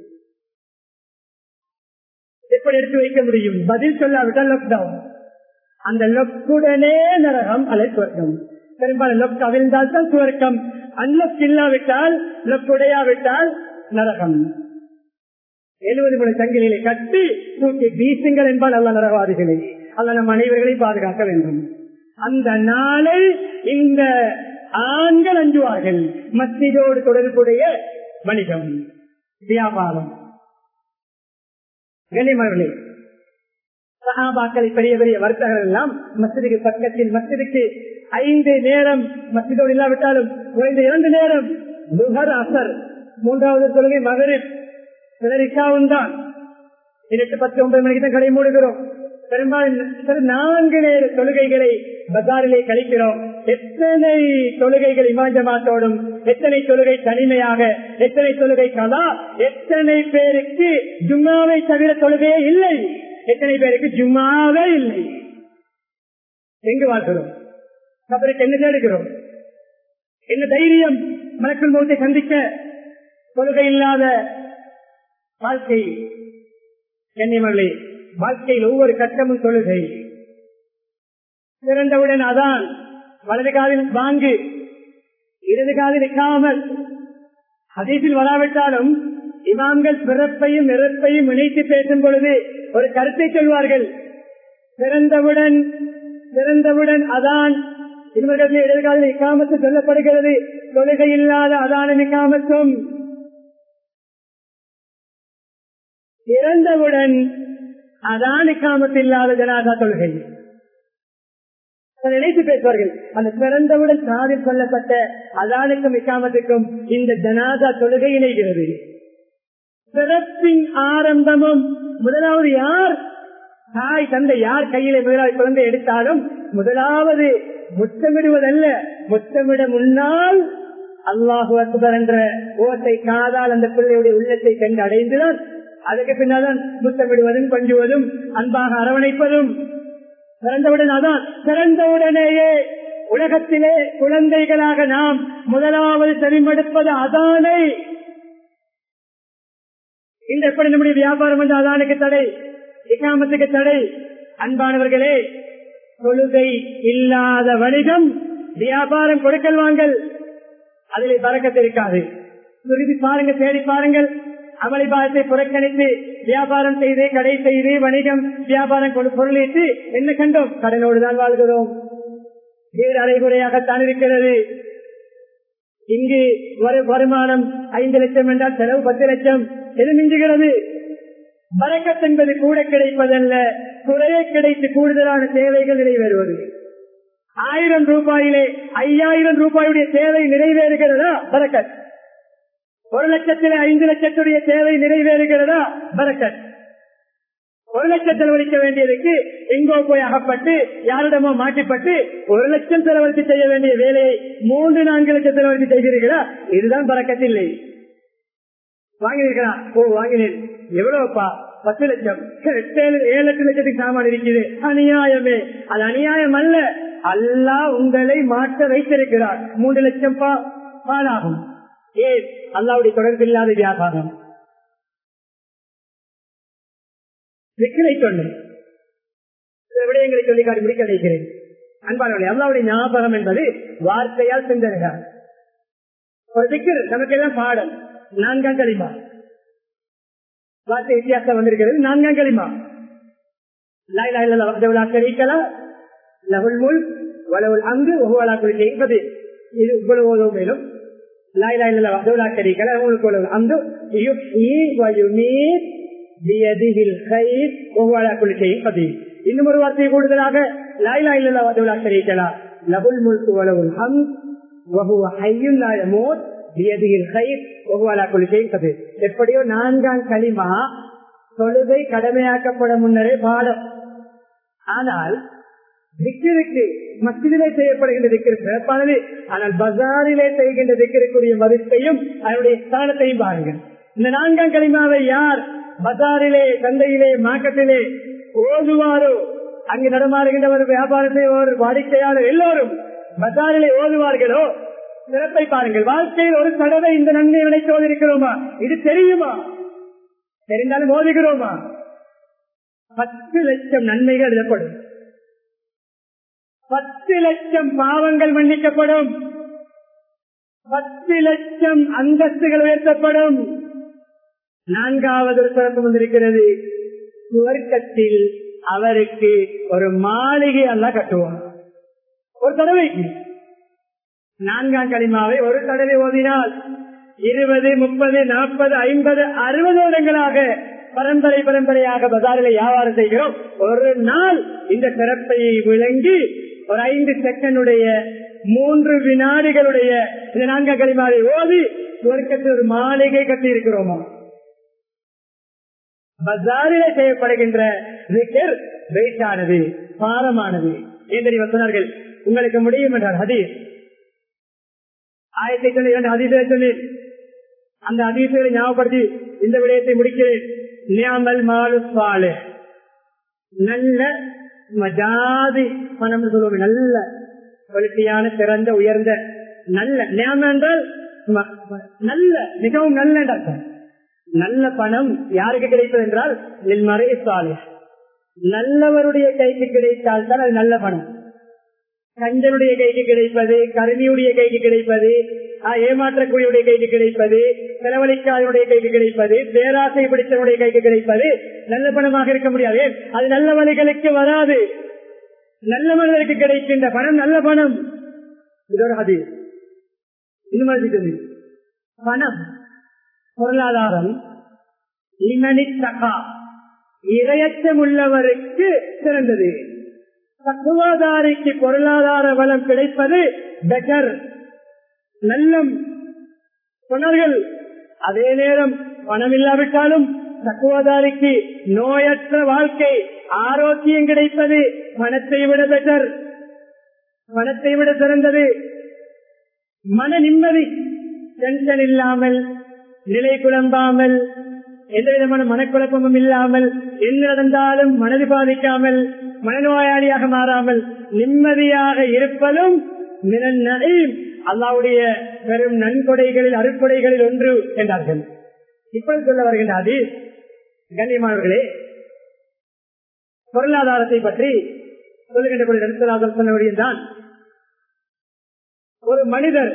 எப்படி எடுத்து வைக்க முடியும் பதில் சொல்லாவிட்டால் லாக்டவுன் அந்த லொக்குடனே நரகம் அலை சுவர்க்கம் பெரும்பாலும் லொக் அவிழ்ந்தால் தான் சுவர்க்கம் அன்லொக் இல்லாவிட்டால் லொக்குடையாவிட்டால் நரகம் எழுபது மணி சங்கிலிகளை கட்டி தூக்கி வீசுங்கள் என்பால் அல்ல நரகவாதிகளை அல்ல நம் அனைவர்களை பாதுகாக்க வேண்டும் அந்த நாளை இந்த ஆண்கள் அஞ்சுவார்கள் மத்தியோடு தொடர்புடைய வணிகம் வியாபாரம் கனிமர்களே சகாபாக்களை பெரிய பெரிய வர்த்தகர்கள் எல்லாம் மசிதிக்கு பக்கத்தில் மசிதிக்கு ஐந்து நேரம் மசிதோடு இல்லாவிட்டாலும் குறைந்த இரண்டு நேரம் துஹர் அசர் மூன்றாவது தொழுகை மகரிப் சிலரிக்காவும் தான் எட்டு பத்து ஒன்பது மணிக்கு தான் கடை மூடுகிறோம் பெரும்பாலும் நான்கு நேர தொழுகைகளை பஜாரிலே கழிக்கிறோம் எத்தனை தொழுகைகள் இமாஞ்சமாத்தோடும் எத்தனை தொழுகை தனிமையாக எத்தனை தொழுகை கலா எத்தனை பேருக்கு ஜும்மாவை தவிர தொழுகையே இல்லை எத்தனை பேருக்கு ஜும்மாவே இல்லை எங்கு வாழ்கிறோம் அவருக்கு என்ன தேடுகிறோம் என்ன தைரியம் மலக்குள் மௌத்தை சந்திக்க தொழுகை இல்லாத வாழ்க்கை கண்ணியமர்களே வாழ்க்கையில் ஒவ்வொரு கட்டமும் தொழுகை பிறந்தவுடன் அதான் வலது காலில் வாங்கு இடது காலில் நிற்காமல் அதேசில் வராவிட்டாலும் இமாம்கள் பிறப்பையும் நிறப்பையும் இணைத்து பேசும் பொழுது ஒரு கருத்தை சொல்வார்கள் பிறந்தவுடன் பிறந்தவுடன் அதான் இவர்கள் இடது காலில் நிற்காமத்து சொல்லப்படுகிறது தொழுகை இல்லாத அதான நிற்காமத்தும் இறந்தவுடன் அதானி காமத்து இல்லாத ஜனாதா தொழுகை நினைத்து பேசுவார்கள் அந்த பிறந்தவுடன் காதில் கொல்லப்பட்ட அதானுக்கும் இக்காமத்துக்கும் இந்த ஜனாதா தொழுகை இணைகிறது பிறப்பின் ஆரம்பமும் முதலாவது யார் தாய் தந்தை யார் கையில முதலாவது குழந்தை எடுத்தாலும் முதலாவது முத்தமிடுவதல்ல முத்தமிட முன்னால் அல்லாஹு அக்பர் என்ற ஓசை காதால் அந்த பிள்ளையுடைய உள்ளத்தை கண்டு அடைந்துதான் அதுக்கு பின்னால்தான் முத்தமிடுவதும் கொஞ்சுவதும் அன்பாக அரவணைப்பதும் பிறந்தவுடன் அதான் பிறந்தவுடனேயே உலகத்திலே குழந்தைகளாக நாம் முதலாவது செவிமடுப்பது அதானை இந்த எப்படி நம்முடைய வியாபாரம் வந்து அதானுக்கு தடை இக்காமத்துக்கு தடை அன்பானவர்களே கொள்கை இல்லாத வணிகம் வியாபாரம் கொடுக்கல் வாங்கல் அதிலே பறக்கத்து இருக்காது துருதி பாருங்க தேடி பாருங்கள் அமளி பாதத்தை புறக்கணித்து வியாபாரம் செய்து கடை செய்து வணிகம் வியாபாரம் பொருளீட்டு என்ன கண்டோம் கடனோடு தான் வாழ்கிறோம் வீடு அரைகுறையாகத்தான் இருக்கிறது இங்கு வருமானம் ஐந்து லட்சம் என்றால் செலவு பத்து லட்சம் எது மிஞ்சுகிறது பறக்கத் என்பது கூட கிடைப்பதல்ல குறைய கிடைத்து கூடுதலான தேவைகள் நிறைவேறுவது ஆயிரம் ரூபாயிலே ஐயாயிரம் ரூபாயுடைய தேவை நிறைவேறுகிறதா பறக்கத் ஒரு லட்சத்தில் ஐந்து லட்சத்துடைய தேவை நிறைவேறுகிறதா பறக்கத் ஒரு லட்சம் செலவழிக்க வேண்டியதுக்கு எங்கோ போய் அகப்பட்டு யாரிடமோ மாட்டிப்பட்டு ஒரு லட்சம் செலவழித்து செய்ய வேண்டிய வேலையை மூன்று நான்கு லட்சம் செலவழித்து செய்கிறீர்களா இதுதான் பறக்கத்தில்லை வாங்கினீர்களா ஓ வாங்கினேன் எவ்வளவுப்பா பத்து லட்சம் ஏழு ஏழு லட்சம் லட்சத்துக்கு சாமான் இருக்குது அநியாயமே அது அநியாயம் அல்ல அல்லாஹ் உங்களை மாற்ற வைத்திருக்கிறார் மூன்று லட்சம் பா பாலாகும் ஏன் அல்லாவுடைய தொடர்பு இல்லாத வியாபாரம் விக்கிரை சொன்னேன் சில விடயங்களை சொல்லி காட்டி முடிக்க நினைக்கிறேன் அன்பானவர்களே அல்லாவுடைய ஞாபகம் என்பது வார்த்தையால் சிந்தனைகள் ஒரு திக்கர் நமக்கு எல்லாம் பாடம் நான்காம் களிமா வார்த்தை வித்தியாசம் வந்திருக்கிறது நான்காம் களிமா லாய் லாய் லவா ஷரீக்கலா லகுல் முல் வலவுல் அங்கு ஒவ்வொரு குறித்து என்பது இது இவ்வளவு மேலும் லாய் லாய் லவா ஷரீக்கலா உங்களுக்கு வலவுல் அங்கு யுஹ்யி வ யுமீத் பியதிஹில் கைர் ஒவ்வொரு குறித்து என்பது இன்னும் ஒரு வார்த்தை கூடுதலாக லாய் லாய் லவா ஷரீக்கலா லகுல் முல்கு வலவுல் அங்கு وهو حي لا يموت بيده الخير وهو على كل شيء قدير எப்படியோ நான்காம் களிமா தொழுகை கடமையாக்கப்பட முன்னரே பாடம் ஆனால் திக்கிற்கு மசிதிலே செய்யப்படுகின்ற திக்கிற சிறப்பானது ஆனால் பஜாரிலே செய்கின்ற திக்கிற்குரிய மதிப்பையும் அதனுடைய ஸ்தானத்தையும் பாருங்கள் இந்த நான்காம் களிமாவை யார் பஜாரிலே சந்தையிலே மார்க்கெட்டிலே ஓதுவாரோ அங்கு நடமாறுகின்றவர் வியாபாரம் செய்வோர் வாடிக்கையாளர் எல்லோரும் பஜாரிலே ஓதுவார்களோ சிறப்பை பாருங்கள் வாழ்க்கையில் ஒரு தடவை இந்த நன்மை நினைத்தோடு இருக்கிறோமா இது தெரியுமா தெரிந்தாலும் ஓதுகிறோமா பத்து லட்சம் நன்மைகள் எழுதப்படும் பத்து லட்சம் பாவங்கள் மன்னிக்கப்படும் பத்து லட்சம் அந்தஸ்துகள் உயர்த்தப்படும் நான்காவது ஒரு சிறப்பு வந்திருக்கிறது சுவர்க்கத்தில் அவருக்கு ஒரு மாளிகை அல்ல கட்டுவார் ஒரு தடவைக்கு நான்காம் களிமாவை ஒரு தடவை ஓதினால் இருபது முப்பது நாற்பது ஐம்பது அறுபது வருடங்களாக பரம்பரை பரம்பரையாக பஜாரில் வியாபாரம் செய்கிறோம் ஒரு நாள் இந்த சிறப்பை விளங்கி ஒரு ஐந்து செகண்டுடைய மூன்று வினாடிகளுடைய இந்த நான்காம் களிமாவை ஓதி சுவர்க்கத்தில் ஒரு மாளிகை கட்டி இருக்கிறோமா பஜாரிலே செய்யப்படுகின்ற வெயிட்டானது பாரமானது ஏன் தெரியுமா சொன்னார்கள் உங்களுக்கு முடியும் என்றார் ஹதீஸ் ஆயிரத்தி சொன்ன இரண்டு ஹதீஸை சொன்னேன் அந்த ஹதீசுகளை ஞாபகப்படுத்தி இந்த விடயத்தை முடிக்கிறேன் நியாமல் மாலு பாலு நல்ல மஜாதி பணம் சொல்லுவோம் நல்ல குவாலிட்டியான சிறந்த உயர்ந்த நல்ல நியாமம் என்றால் நல்ல மிகவும் நல்ல நல்ல பணம் யாருக்கு கிடைப்பது என்றால் மறை சாலை நல்லவருடைய கைக்கு கிடைத்தால் தான் அது நல்ல பணம் கஞ்சனுடைய கைக்கு கிடைப்பது கருணியுடைய கைக்கு கிடைப்பது ஏமாற்றக்கூடியவுடைய கைக்கு கிடைப்பது செலவழிக்காதனுடைய கைக்கு கிடைப்பது பேராசை பிடித்தனுடைய கைக்கு கிடைப்பது நல்ல பணமாக இருக்க முடியாது அது நல்ல வழிகளுக்கு வராது நல்ல மனிதருக்கு கிடைக்கின்ற பணம் நல்ல பணம் இதோட அது இன்னும் பணம் பொருளாதாரம் இமனித்தகா இரையச்சம் உள்ளவருக்கு சிறந்தது தத்துவாதாரிக்கு பொருளாதார வளம் கிடைப்பது பெட்டர் நல்லம் சொன்னார்கள் அதே நேரம் பணம் இல்லாவிட்டாலும் தத்துவாதாரிக்கு நோயற்ற வாழ்க்கை ஆரோக்கியம் கிடைப்பது பணத்தை விட பெட்டர் பணத்தை விட சிறந்தது மன நிம்மதி டென்ஷன் இல்லாமல் நிலை குழம்பாமல் எந்த விதமான மனக்குழப்பமும் இல்லாமல் என்ன நடந்தாலும் மனது பாதிக்காமல் மனநோயாளியாக மாறாமல் நிம்மதியாக இருப்பதும் அல்லாவுடைய பெரும் நன்கொடைகளில் அறுப்படைகளில் ஒன்று என்றார்கள் இப்பொழுது சொல்ல வருகின்ற அது கண்ணியமானவர்களே பொருளாதாரத்தை பற்றி சொல்லுகின்ற பொழுது சொன்ன தான் ஒரு மனிதர்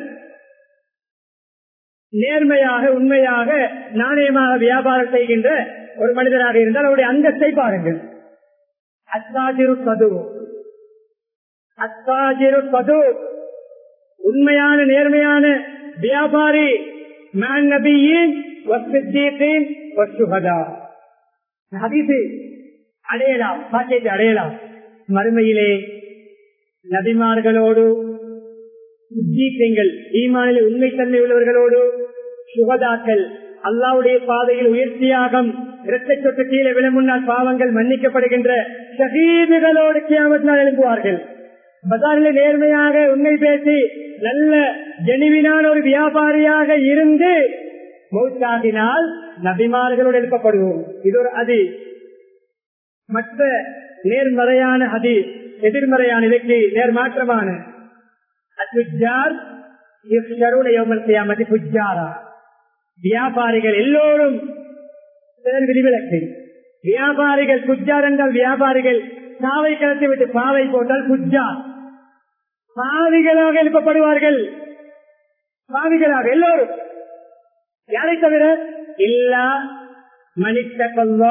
நேர்மையாக உண்மையாக நாணயமாக வியாபாரம் செய்கின்ற ஒரு மனிதராக இருந்தால் அவருடைய அந்தஸ்தை பாருங்கள் அத்தாஜிரு கது அத்தாஜிரு கது உண்மையான நேர்மையான வியாபாரி மேன் நபியின் அடையலாம் பாக்கியத்தை அடையலாம் மறுமையிலே நபிமார்களோடு உஜீத்தங்கள் ஈமானில் உண்மை தன்மை உள்ளவர்களோடு சுகதாக்கள் அல்லாவுடைய பாதையில் உயர்த்தியாகம் இரத்த சொட்டு கீழே விழ முன்னால் பாவங்கள் மன்னிக்கப்படுகின்ற ஷகீதுகளோடு கியாமத்தினால் எழுப்புவார்கள் பசாரில் நேர்மையாக உண்மை பேசி நல்ல ஜெனிவினான ஒரு வியாபாரியாக இருந்து மௌத்தாகினால் நபிமார்களோடு எழுப்பப்படுவோம் இது ஒரு அதி மற்ற நேர்மறையான அதி எதிர்மறையான இதற்கு நேர்மாற்றமான அத்துஜார் புஜாரா வியாபாரிகள் எல்லோரும் சிலர் விதிவிலக்கு வியாபாரிகள் குஜார் என்றால் வியாபாரிகள் சாவை கலத்தி விட்டு பாவை போட்டால் குஜார் பாவிகளாக எழுப்பப்படுவார்கள் பாவிகளாக எல்லோரும் யாரை தவிர இல்லா மனித கொல்லா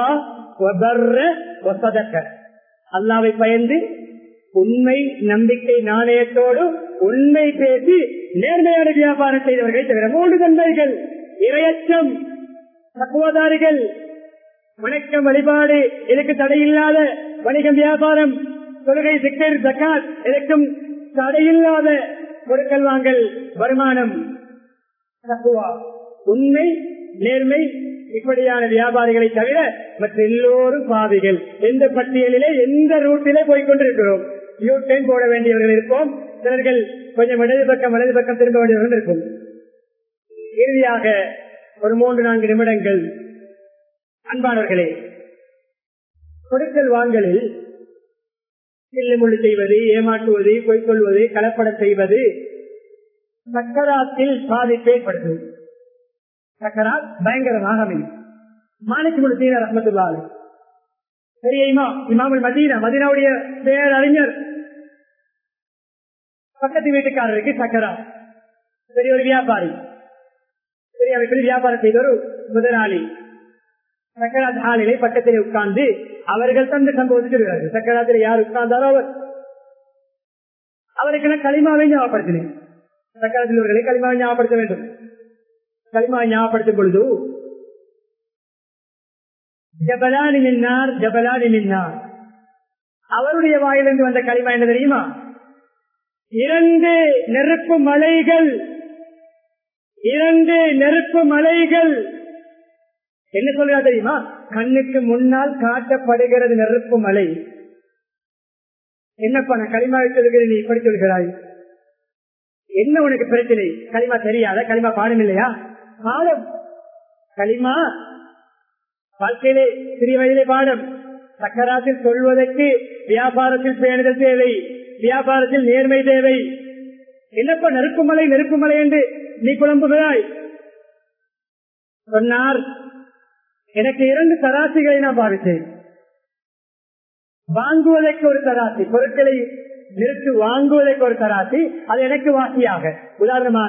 அல்லாவை பயந்து உண்மை நம்பிக்கை நாணயத்தோடு உண்மை பேசி நேர்மையான வியாபாரம் செய்தவர்களை தவிர மூன்று தன்மைகள் இரையச்சம் தக்குவதாரிகள் வணக்கம் வழிபாடு இதற்கு தடையில்லாத வணிகம் வியாபாரம் தொழுகை சிக்கர் ஜக்காத் இதற்கும் தடையில்லாத பொருட்கள் வாங்கல் வருமானம் தக்குவா உண்மை நேர்மை இப்படியான வியாபாரிகளை தவிர மற்ற எல்லோரும் பாவிகள் எந்த பட்டியலிலே எந்த ரூட்டிலே போய்கொண்டிருக்கிறோம் யூ டைம் போட வேண்டியவர்கள் இருப்போம் சிலர்கள் கொஞ்சம் இடது பக்கம் வலது பக்கம் திரும்ப வேண்டியவர்கள் இருக்கும் இறுதியாக ஒரு மூன்று நான்கு நிமிடங்கள் அன்பானவர்களே கொடுக்கல் வாங்கலில் சில்லுமுள்ளு செய்வது ஏமாற்றுவது பொய்கொள்வது கலப்படம் செய்வது சக்கராத்தில் பாதிப்பை ஏற்படுத்தும் சக்கராத் பயங்கரமாக அமையும் மாணிக்கு முழுத்தீன ரத்மத்துள்ளாரு பெரிய இமா இமாமல் மதீனா மதீனாவுடைய பேரறிஞர் பக்கத்து வீட்டுக்காரருக்கு சக்கரா பெரிய ஒரு வியாபாரி பெரிய அமைப்பில் வியாபாரம் செய்த ஒரு முதலாளி சக்கராத் ஆளிலே பக்கத்திலே உட்கார்ந்து அவர்கள் தந்த சம்பவத்தை சொல்கிறார்கள் சக்கராத்தில் யார் உட்கார்ந்தாரோ அவர் அவருக்கு நான் களிமாவை ஞாபகப்படுத்தினேன் சக்கராத்தில் இவர்களை களிமாவை ஞாபகப்படுத்த வேண்டும் களிமா ஞாபகப்படுத்தும் பொழுது ஜபலானி மின்னார் ஜபலானி மின்னார் அவருடைய வாயிலிருந்து வந்த களிமா என்ன தெரியுமா இரண்டு நெருப்பு மலைகள் இரண்டு நெருப்பு மலைகள் என்ன சொல்றா தெரியுமா கண்ணுக்கு முன்னால் காட்டப்படுகிறது நெருப்பு மலை என்னப்பா நான் களிமா வைத்திருக்கிறேன் நீ இப்படி சொல்கிறாய் என்ன உனக்கு பிரச்சனை களிமா தெரியாத களிமா பாடம் இல்லையா பாடம் களிமா வாழ்க்கையிலே சிறிய வயதிலே பாடம் சக்கராத்தில் சொல்வதற்கு வியாபாரத்தில் பேணுதல் தேவை வியாபாரத்தில் நேர்மை தேவை என்னப்பா நெருப்புமலை நெருப்புமலை என்று நீ குழம்புகிறாய் சொன்னார் எனக்கு இரண்டு தராசிகளை நான் பாவித்தேன் வாங்குவதற்கு ஒரு தராசி பொருட்களை நிறுத்தி வாங்குவதற்கு ஒரு தராசி அது எனக்கு வாசியாக உதாரணமாக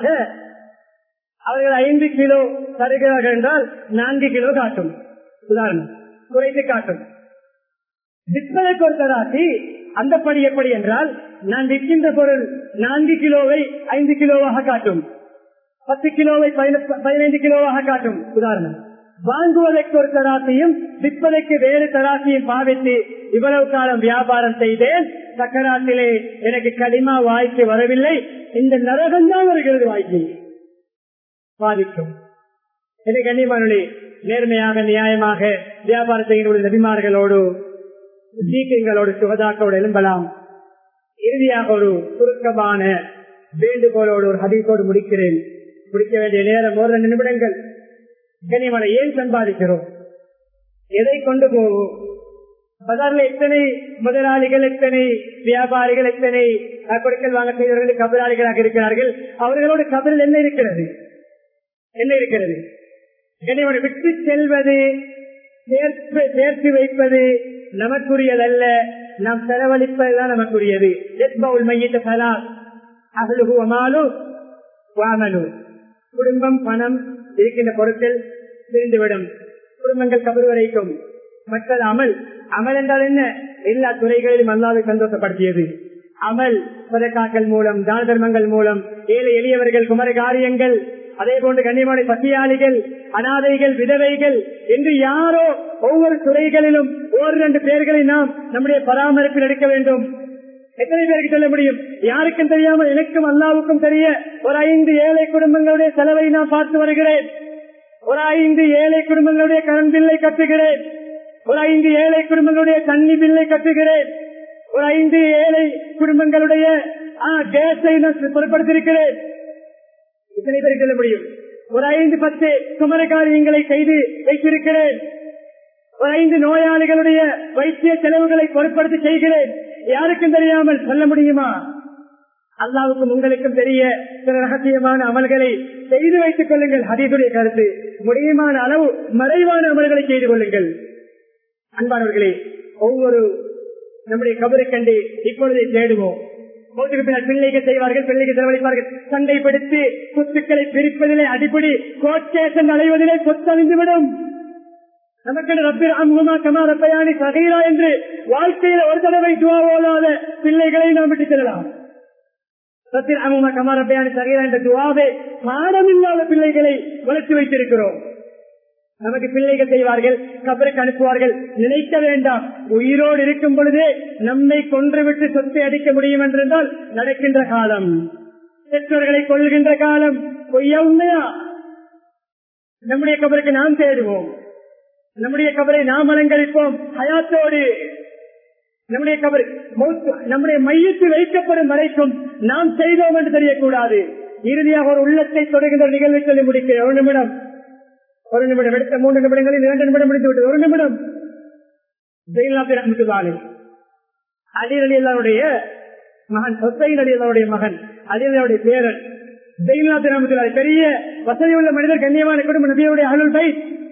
அவர்கள் ஐந்து கிலோ தருகிறார்கள் என்றால் நான்கு கிலோ காட்டும் உதாரணம் குறைத்து காட்டும் விற்பதற்கு ஒரு தராசி அந்த படி எப்படி என்றால் நான் விற்கின்ற பொருள் நான்கு கிலோவை ஐந்து கிலோவாக காட்டும் பத்து கிலோவை பதினைந்து கிலோவாக காட்டும் உதாரணம் வாங்குவதற்கு ஒரு தராசியும் விற்பதற்கு வேறு தராசியும் பாவித்து இவ்வளவு காலம் வியாபாரம் செய்தேன் சக்கராத்திலே எனக்கு கடிமா வாய்க்கு வரவில்லை இந்த நரகம் தான் வருகிறது வாய்க்கு பாதிக்கும் இது கண்ணியமானே நேர்மையாக நியாயமாக வியாபாரம் செய்கிற நபிமார்களோடு சீக்கியங்களோடு சுகதாக்களோடு எழும்பலாம் இறுதியாக ஒரு சுருக்கமான வேண்டுகோளோடு ஒரு ஹதீஸோடு முடிக்கிறேன் முடிக்க வேண்டிய நேரம் ஒரு ரெண்டு நிமிடங்கள் கனிமனை ஏன் சம்பாதிக்கிறோம் எதை கொண்டு போவோம் பஜார்ல எத்தனை முதலாளிகள் எத்தனை வியாபாரிகள் எத்தனை கொடுக்கல் வாங்க செய்தவர்கள் கபலாளிகளாக இருக்கிறார்கள் அவர்களோடு கபரில் என்ன இருக்கிறது என்ன இருக்கிறது கனிமனை விட்டு செல்வது சேர்த்து சேர்த்து வைப்பது நமக்குரியதல்ல நாம் செலவழிப்பதுதான் நமக்குரியது மையத்தை சலா அகலுகு அமாலு வாமலு குடும்பம் பணம் இருக்கின்ற பொருட்கள் பிரிந்துவிடும் குடும்பங்கள் கபர் வரைக்கும் மற்றது அமல் அமல் என்றால் என்ன எல்லா துறைகளிலும் அல்லாவை சந்தோஷப்படுத்தியது அமல் பதக்காக்கள் மூலம் தான தர்மங்கள் மூலம் ஏழை எளியவர்கள் குமர காரியங்கள் அதே போன்று கண்ணியமான பசியாளிகள் அனாதைகள் விதவைகள் என்று யாரோ ஒவ்வொரு துறைகளிலும் ஒரு ரெண்டு பேர்களை நாம் நம்முடைய பராமரிப்பில் எடுக்க வேண்டும் எத்தனை பேருக்கு சொல்ல முடியும் யாருக்கும் தெரியாமல் எனக்கும் அல்லாவுக்கும் தெரிய ஒரு ஐந்து ஏழை குடும்பங்களுடைய செலவை நான் பார்த்து வருகிறேன் ஒரு ஐந்து ஏழை குடும்பங்களுடைய கரண்ட் பில்லை கட்டுகிறேன் ஒரு ஐந்து ஏழை குடும்பங்களுடைய தண்ணி பில்லை கட்டுகிறேன் ஒரு ஐந்து ஏழை குடும்பங்களுடைய கேஸை நான் பொருட்படுத்தியிருக்கிறேன் இத்தனை பேருக்கு சொல்ல முடியும் ஒரு ஐந்து பத்து குமர காரியங்களை செய்து வைத்திருக்கிறேன் ஒரு ஐந்து நோயாளிகளுடைய வைத்திய செலவுகளை பொருட்படுத்தி செய்கிறேன் யாருக்கும் தெரியாமல் சொல்ல முடியுமா அல்லாவுக்கும் உங்களுக்கும் தெரிய சில ரகசியமான அமல்களை செய்து வைத்துக் கொள்ளுங்கள் ஹதீதுடைய கருத்து முடியுமான அளவு மறைவான அமல்களை செய்து கொள்ளுங்கள் அன்பானவர்களே ஒவ்வொரு நம்முடைய கபரை கண்டு இப்பொழுதை தேடுவோம் மோட்டுக்கு பின்னர் பிள்ளைகள் செய்வார்கள் பிள்ளைகள் செலவழிப்பார்கள் சண்டைப்படுத்தி சொத்துக்களை பிரிப்பதிலே அடிப்படை கோட்டேசன் அடைவதிலே சொத்தழிந்துவிடும் நமக்கு ரப்பில் அம்மா கமா ரப்பையானி சகைரா என்று வாழ்க்கையில ஒரு தடவை துவா ஓதாத பிள்ளைகளை நாம் விட்டு செல்லலாம் ரப்பில் அம்மா கமா ரப்பையானி சகைரா என்ற துவாவை பாடமில்லாத பிள்ளைகளை வளர்த்து வைத்திருக்கிறோம் நமக்கு பிள்ளைகள் செய்வார்கள் கபருக்கு அனுப்புவார்கள் நினைக்க வேண்டாம் உயிரோடு இருக்கும் பொழுதே நம்மை கொன்றுவிட்டு சொத்தை அடிக்க முடியும் என்றிருந்தால் நடக்கின்ற காலம் பெற்றோர்களை கொள்கின்ற காலம் பொய்யா உண்மையா நம்முடைய கபருக்கு நாம் தேடுவோம் நம்முடைய கபரை நாம் அலங்கரிப்போம் ஹயாத்தோடு நம்முடைய கபர் நம்முடைய மையத்தில் வைக்கப்படும் வரைக்கும் நாம் செய்தோம் என்று தெரியக்கூடாது இறுதியாக ஒரு உள்ளத்தை தொடர்கின்ற நிகழ்வை சொல்லி முடிக்க ஒரு நிமிடம் ஒரு நிமிடம் எடுத்த மூன்று நிமிடங்களில் இரண்டு நிமிடம் முடித்து விட்டது ஒரு நிமிடம் அலி அலியல்லாவுடைய மகன் சொசைன் அலியல்லாவுடைய மகன் அலியல்லாவுடைய பேரன் ஜெயில்நாத் ரஹமத்துல்லாஹி பெரிய வசதி உள்ள மனிதர் கண்ணியமான குடும்ப நபியுடைய அருள் பை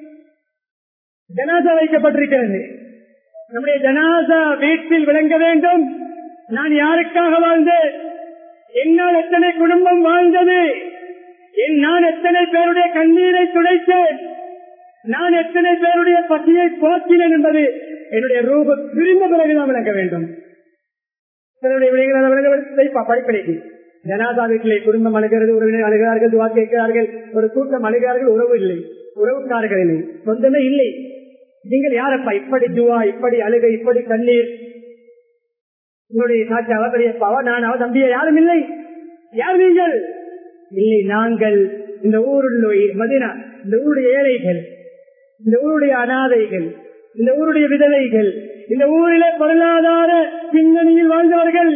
ஜனாசா வைக்கப்பட்டிருக்கிறது நம்முடைய ஜனாசா வீட்டில் விளங்க வேண்டும் நான் யாருக்காக வாழ்ந்தேன் என்னால் எத்தனை குடும்பம் வாழ்ந்தது என் நான் எத்தனை பேருடைய கண்ணீரை துடைத்தேன் நான் எத்தனை பேருடைய பசியை போக்கினேன் என்பது என்னுடைய ரூப பிரிந்த பிறகுதான் விளங்க வேண்டும் சிலருடைய விளைவுகளை விளங்க படிப்படைக்கு ஜனாதா வீட்டிலே குடும்பம் அழுகிறது உறவினர் அழுகிறார்கள் துவா கேட்கிறார்கள் ஒரு கூட்டம் அழுகிறார்கள் உறவு இல்லை உறவுக்காரர்கள் இல்லை சொந்தமே இல்லை நீங்கள் யாரப்பா இப்படி துவா இப்படி அழுகை இப்படி கண்ணீர் உங்களுடைய சாட்சியாவா பெரியப்பாவா நான் அவ தம்பியா யாரும் இல்லை யார் நீங்கள் இல்லை நாங்கள் இந்த ஊருள்ள மதினா இந்த ஊருடைய ஏழைகள் இந்த ஊருடைய அனாதைகள் இந்த ஊருடைய விதவைகள் இந்த ஊரிலே பொருளாதார பின்னணியில் வாழ்ந்தவர்கள்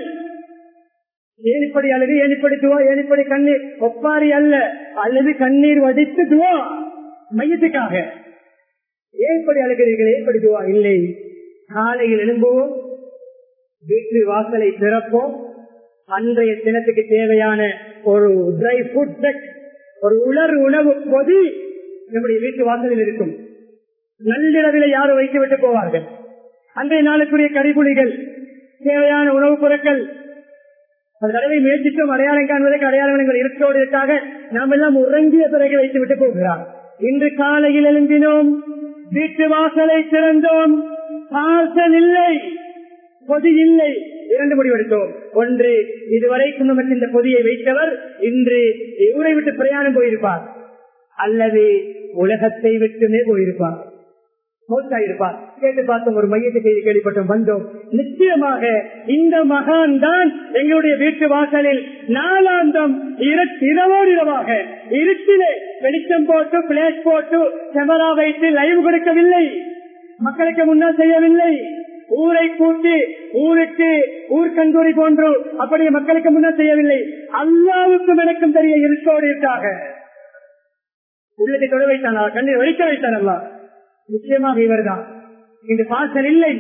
ஏனிப்படி அழுது ஏனிப்படி துவா ஏனிப்படி கண்ணீர் ஒப்பாரி அல்ல அல்லது கண்ணீர் வடித்து துவா மையத்துக்காக ஏற்படி அழுகிறீர்கள் ஏற்படி துவா இல்லை காலையில் எழும்புவோம் வீட்டு வாசலை திறப்போம் அன்றைய தினத்துக்கு தேவையான ஒரு ட்ரை ஃபுட் செக் ஒரு உலர் உணவு பொதி நம்முடைய வீட்டு வாசலில் இருக்கும் நள்ளிரவில் யாரும் வைத்து விட்டு போவார்கள் அன்றைய நாளுக்குரிய கறிபுலிகள் தேவையான உணவுப் பொருட்கள் அந்த தடவை முயற்சிக்கும் அடையாளம் காண்பதற்கு அடையாளங்கள் இருக்கோடு இருக்காக நாம் எல்லாம் உறங்கிய பிறகு வைத்து விட்டு போகிறார் இன்று காலையில் எழுந்தினோம் வீட்டு வாசலை திறந்தோம் பார்சல் இல்லை பொதி இல்லை இரண்டு முடிவெடுத்தோம் ஒன்று இதுவரைக்கும் நமக்கு இந்த பொதியை வைத்தவர் இன்று ஊரை விட்டு பிரயாணம் போயிருப்பார் அல்லது உலகத்தை விட்டுமே போயிருப்பார் மௌத்தாயிருப்பார் கேட்டு பார்த்தோம் ஒரு மையத்தை செய்தி கேள்விப்பட்டோம் வந்தோம் நிச்சயமாக இந்த மகான் தான் எங்களுடைய வீட்டு வாசலில் நாலாந்தம் இரவோடு இரவாக இருட்டிலே வெளிச்சம் போட்டு பிளேட் போட்டு கேமரா வைத்து லைவ் கொடுக்கவில்லை மக்களுக்கு முன்னால் செய்யவில்லை ஊரை கூட்டி ஊருக்கு ஊர்கந்தூரி போன்று அப்படியே மக்களுக்கு முன்னால் செய்யவில்லை அல்லாவுக்கும் எனக்கும் தெரிய இருக்கோடு இருக்காக உள்ளத்தை தொட வைத்தானா கண்ணீர் வலிக்க வைத்தான் அல்லா நிச்சயமாக இவர்தான் இந்த பாசல் இல்லை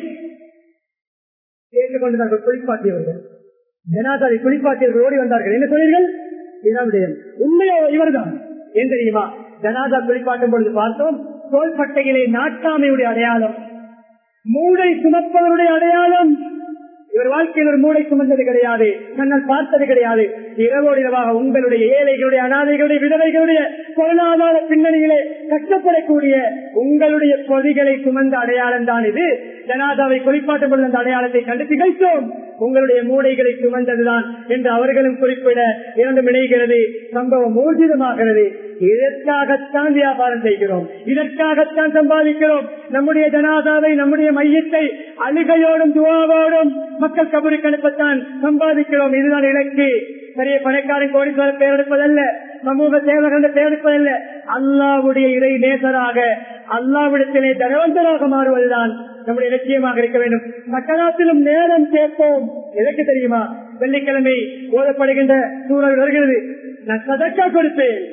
கேட்டுக்கொண்டு குளிப்பாட்டியவர்கள் ஜனாதாவை குளிப்பாட்டியவர்கள் ஓடி வந்தார்கள் என்ன சொன்னீர்கள் இதான் உண்மையோ இவர்தான் ஏன் தெரியுமா ஜனாதா குளிப்பாட்டும் பொழுது பார்த்தோம் தோள்பட்டையிலே நாட்டாமையுடைய அடையாளம் மூளை சுமப்பவருடைய அடையாளம் இவர் வாழ்க்கையில் ஒரு மூளை சுமந்தது கிடையாது கண்ணல் பார்த்தது கிடையாது இரவோடு இரவாக உங்களுடைய ஏழைகளுடைய அனாதைகளுடைய விதவைகளுடைய பொருளாதார பின்னணியிலே கஷ்டப்படக்கூடிய உங்களுடைய பொதிகளை சுமந்த அடையாளம் தான் இது ஜனாதாவை குறிப்பாட்டும் பொழுது அந்த அடையாளத்தை கண்டு திகைத்தோம் உங்களுடைய மூளைகளை சுமந்ததுதான் என்று அவர்களும் குறிப்பிட இரண்டும் இணைகிறது சம்பவம் ஊர்ஜிதமாகிறது இதற்காகத்தான் வியாபாரம் செய்கிறோம் இதற்காகத்தான் சம்பாதிக்கிறோம் நம்முடைய ஜனாதாவை நம்முடைய மையத்தை அழுகையோடும் துவாவோடும் மக்கள் கபருக்கு அனுப்பத்தான் சம்பாதிக்கிறோம் இதுதான் இலக்கு பெரிய பணக்காரன் கோடீஸ்வரர் பெயரெடுப்பதல்ல சமூக சேவகர்கள் பெயரெடுப்பதல்ல அல்லாவுடைய இறை நேசராக அல்லாவிடத்திலே தனவந்தராக மாறுவதுதான் நம்முடைய இலட்சியமாக இருக்க வேண்டும் மக்களாத்திலும் நேரம் சேர்ப்போம் எதற்கு தெரியுமா வெள்ளிக்கிழமை ஓதப்படுகின்ற சூழல் வருகிறது நான் சதக்கா கொடுப்பேன்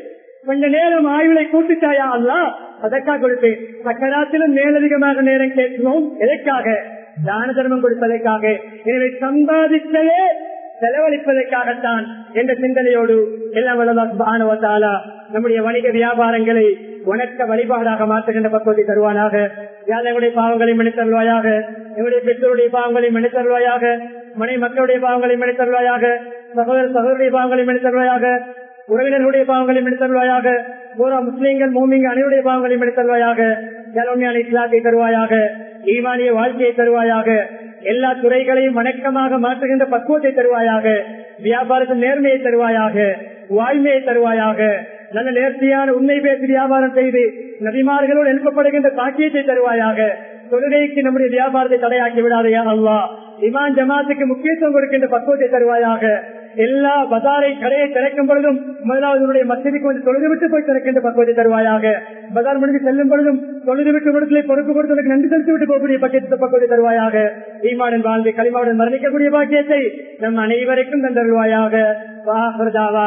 கொஞ்ச நேரம் ஆய்வுகளை கூட்டுட்டாயா அல்லா அதற்காக கொடுப்பேன் சக்கராத்திலும் மேலதிகமாக நேரம் கேட்கிறோம் எதற்காக தான தர்மம் கொடுப்பதற்காக எனவே சம்பாதித்ததே செலவழிப்பதற்காகத்தான் என்ற சிந்தனையோடு எல்லாம் வல்லதாலா நம்முடைய வணிக வியாபாரங்களை வணக்க வழிபாடாக மாற்றுகின்ற பக்குவத்தை தருவானாக யாருடைய பாவங்களை மன்னித்தருவாயாக எங்களுடைய பெற்றோருடைய பாவங்களை மன்னித்தருவாயாக மனை மக்களுடைய பாவங்களை மன்னித்தருவாயாக சகோதர சகோதரிய பாவங்களை மன்னித்தருவாயாக உறவினர்களுடைய பாவங்களை மன்னித்தருவாயாக பூரா முஸ்லீம்கள் மோமிங்க அனைவருடைய பாவங்களை மன்னித்தருவாயாக உண்மையான இஸ்லாத்தை தருவாயாக ஈமானிய வாழ்க்கையை தருவாயாக எல்லா துறைகளையும் வணக்கமாக மாற்றுகின்ற பக்குவத்தை தருவாயாக வியாபாரத்தின் நேர்மையை தருவாயாக வாய்மையை தருவாயாக நல்ல நேர்த்தியான உண்மை பேசி வியாபாரம் செய்து நபிமார்களோடு எழுப்பப்படுகின்ற பாக்கியத்தை தருவாயாக தொழுகைக்கு நம்முடைய வியாபாரத்தை தடையாக்கி விடாதையா அல்லா இமான் ஜமாத்துக்கு முக்கியத்துவம் கொடுக்கின்ற பக்குவத்தை தருவாயாக எல்லா பதாரை கடையை திறக்கும் பொழுதும் முதலாவது மசிதிக்கு வந்து தொழுது விட்டு போய் திறக்கின்ற பக்குவத்தை தருவாயாக பதார் முடிஞ்சு செல்லும் பொழுதும் தொழுது விட்டு விடத்திலே பொறுப்பு கொடுத்ததற்கு நன்றி செலுத்தி விட்டு போகக்கூடிய பக்கியத்தை பக்குவத்தை தருவாயாக ஈமாடன் வாழ்ந்து களிமாவுடன் மரணிக்கக்கூடிய பாக்கியத்தை நம் அனைவருக்கும் தந்தருவாயாக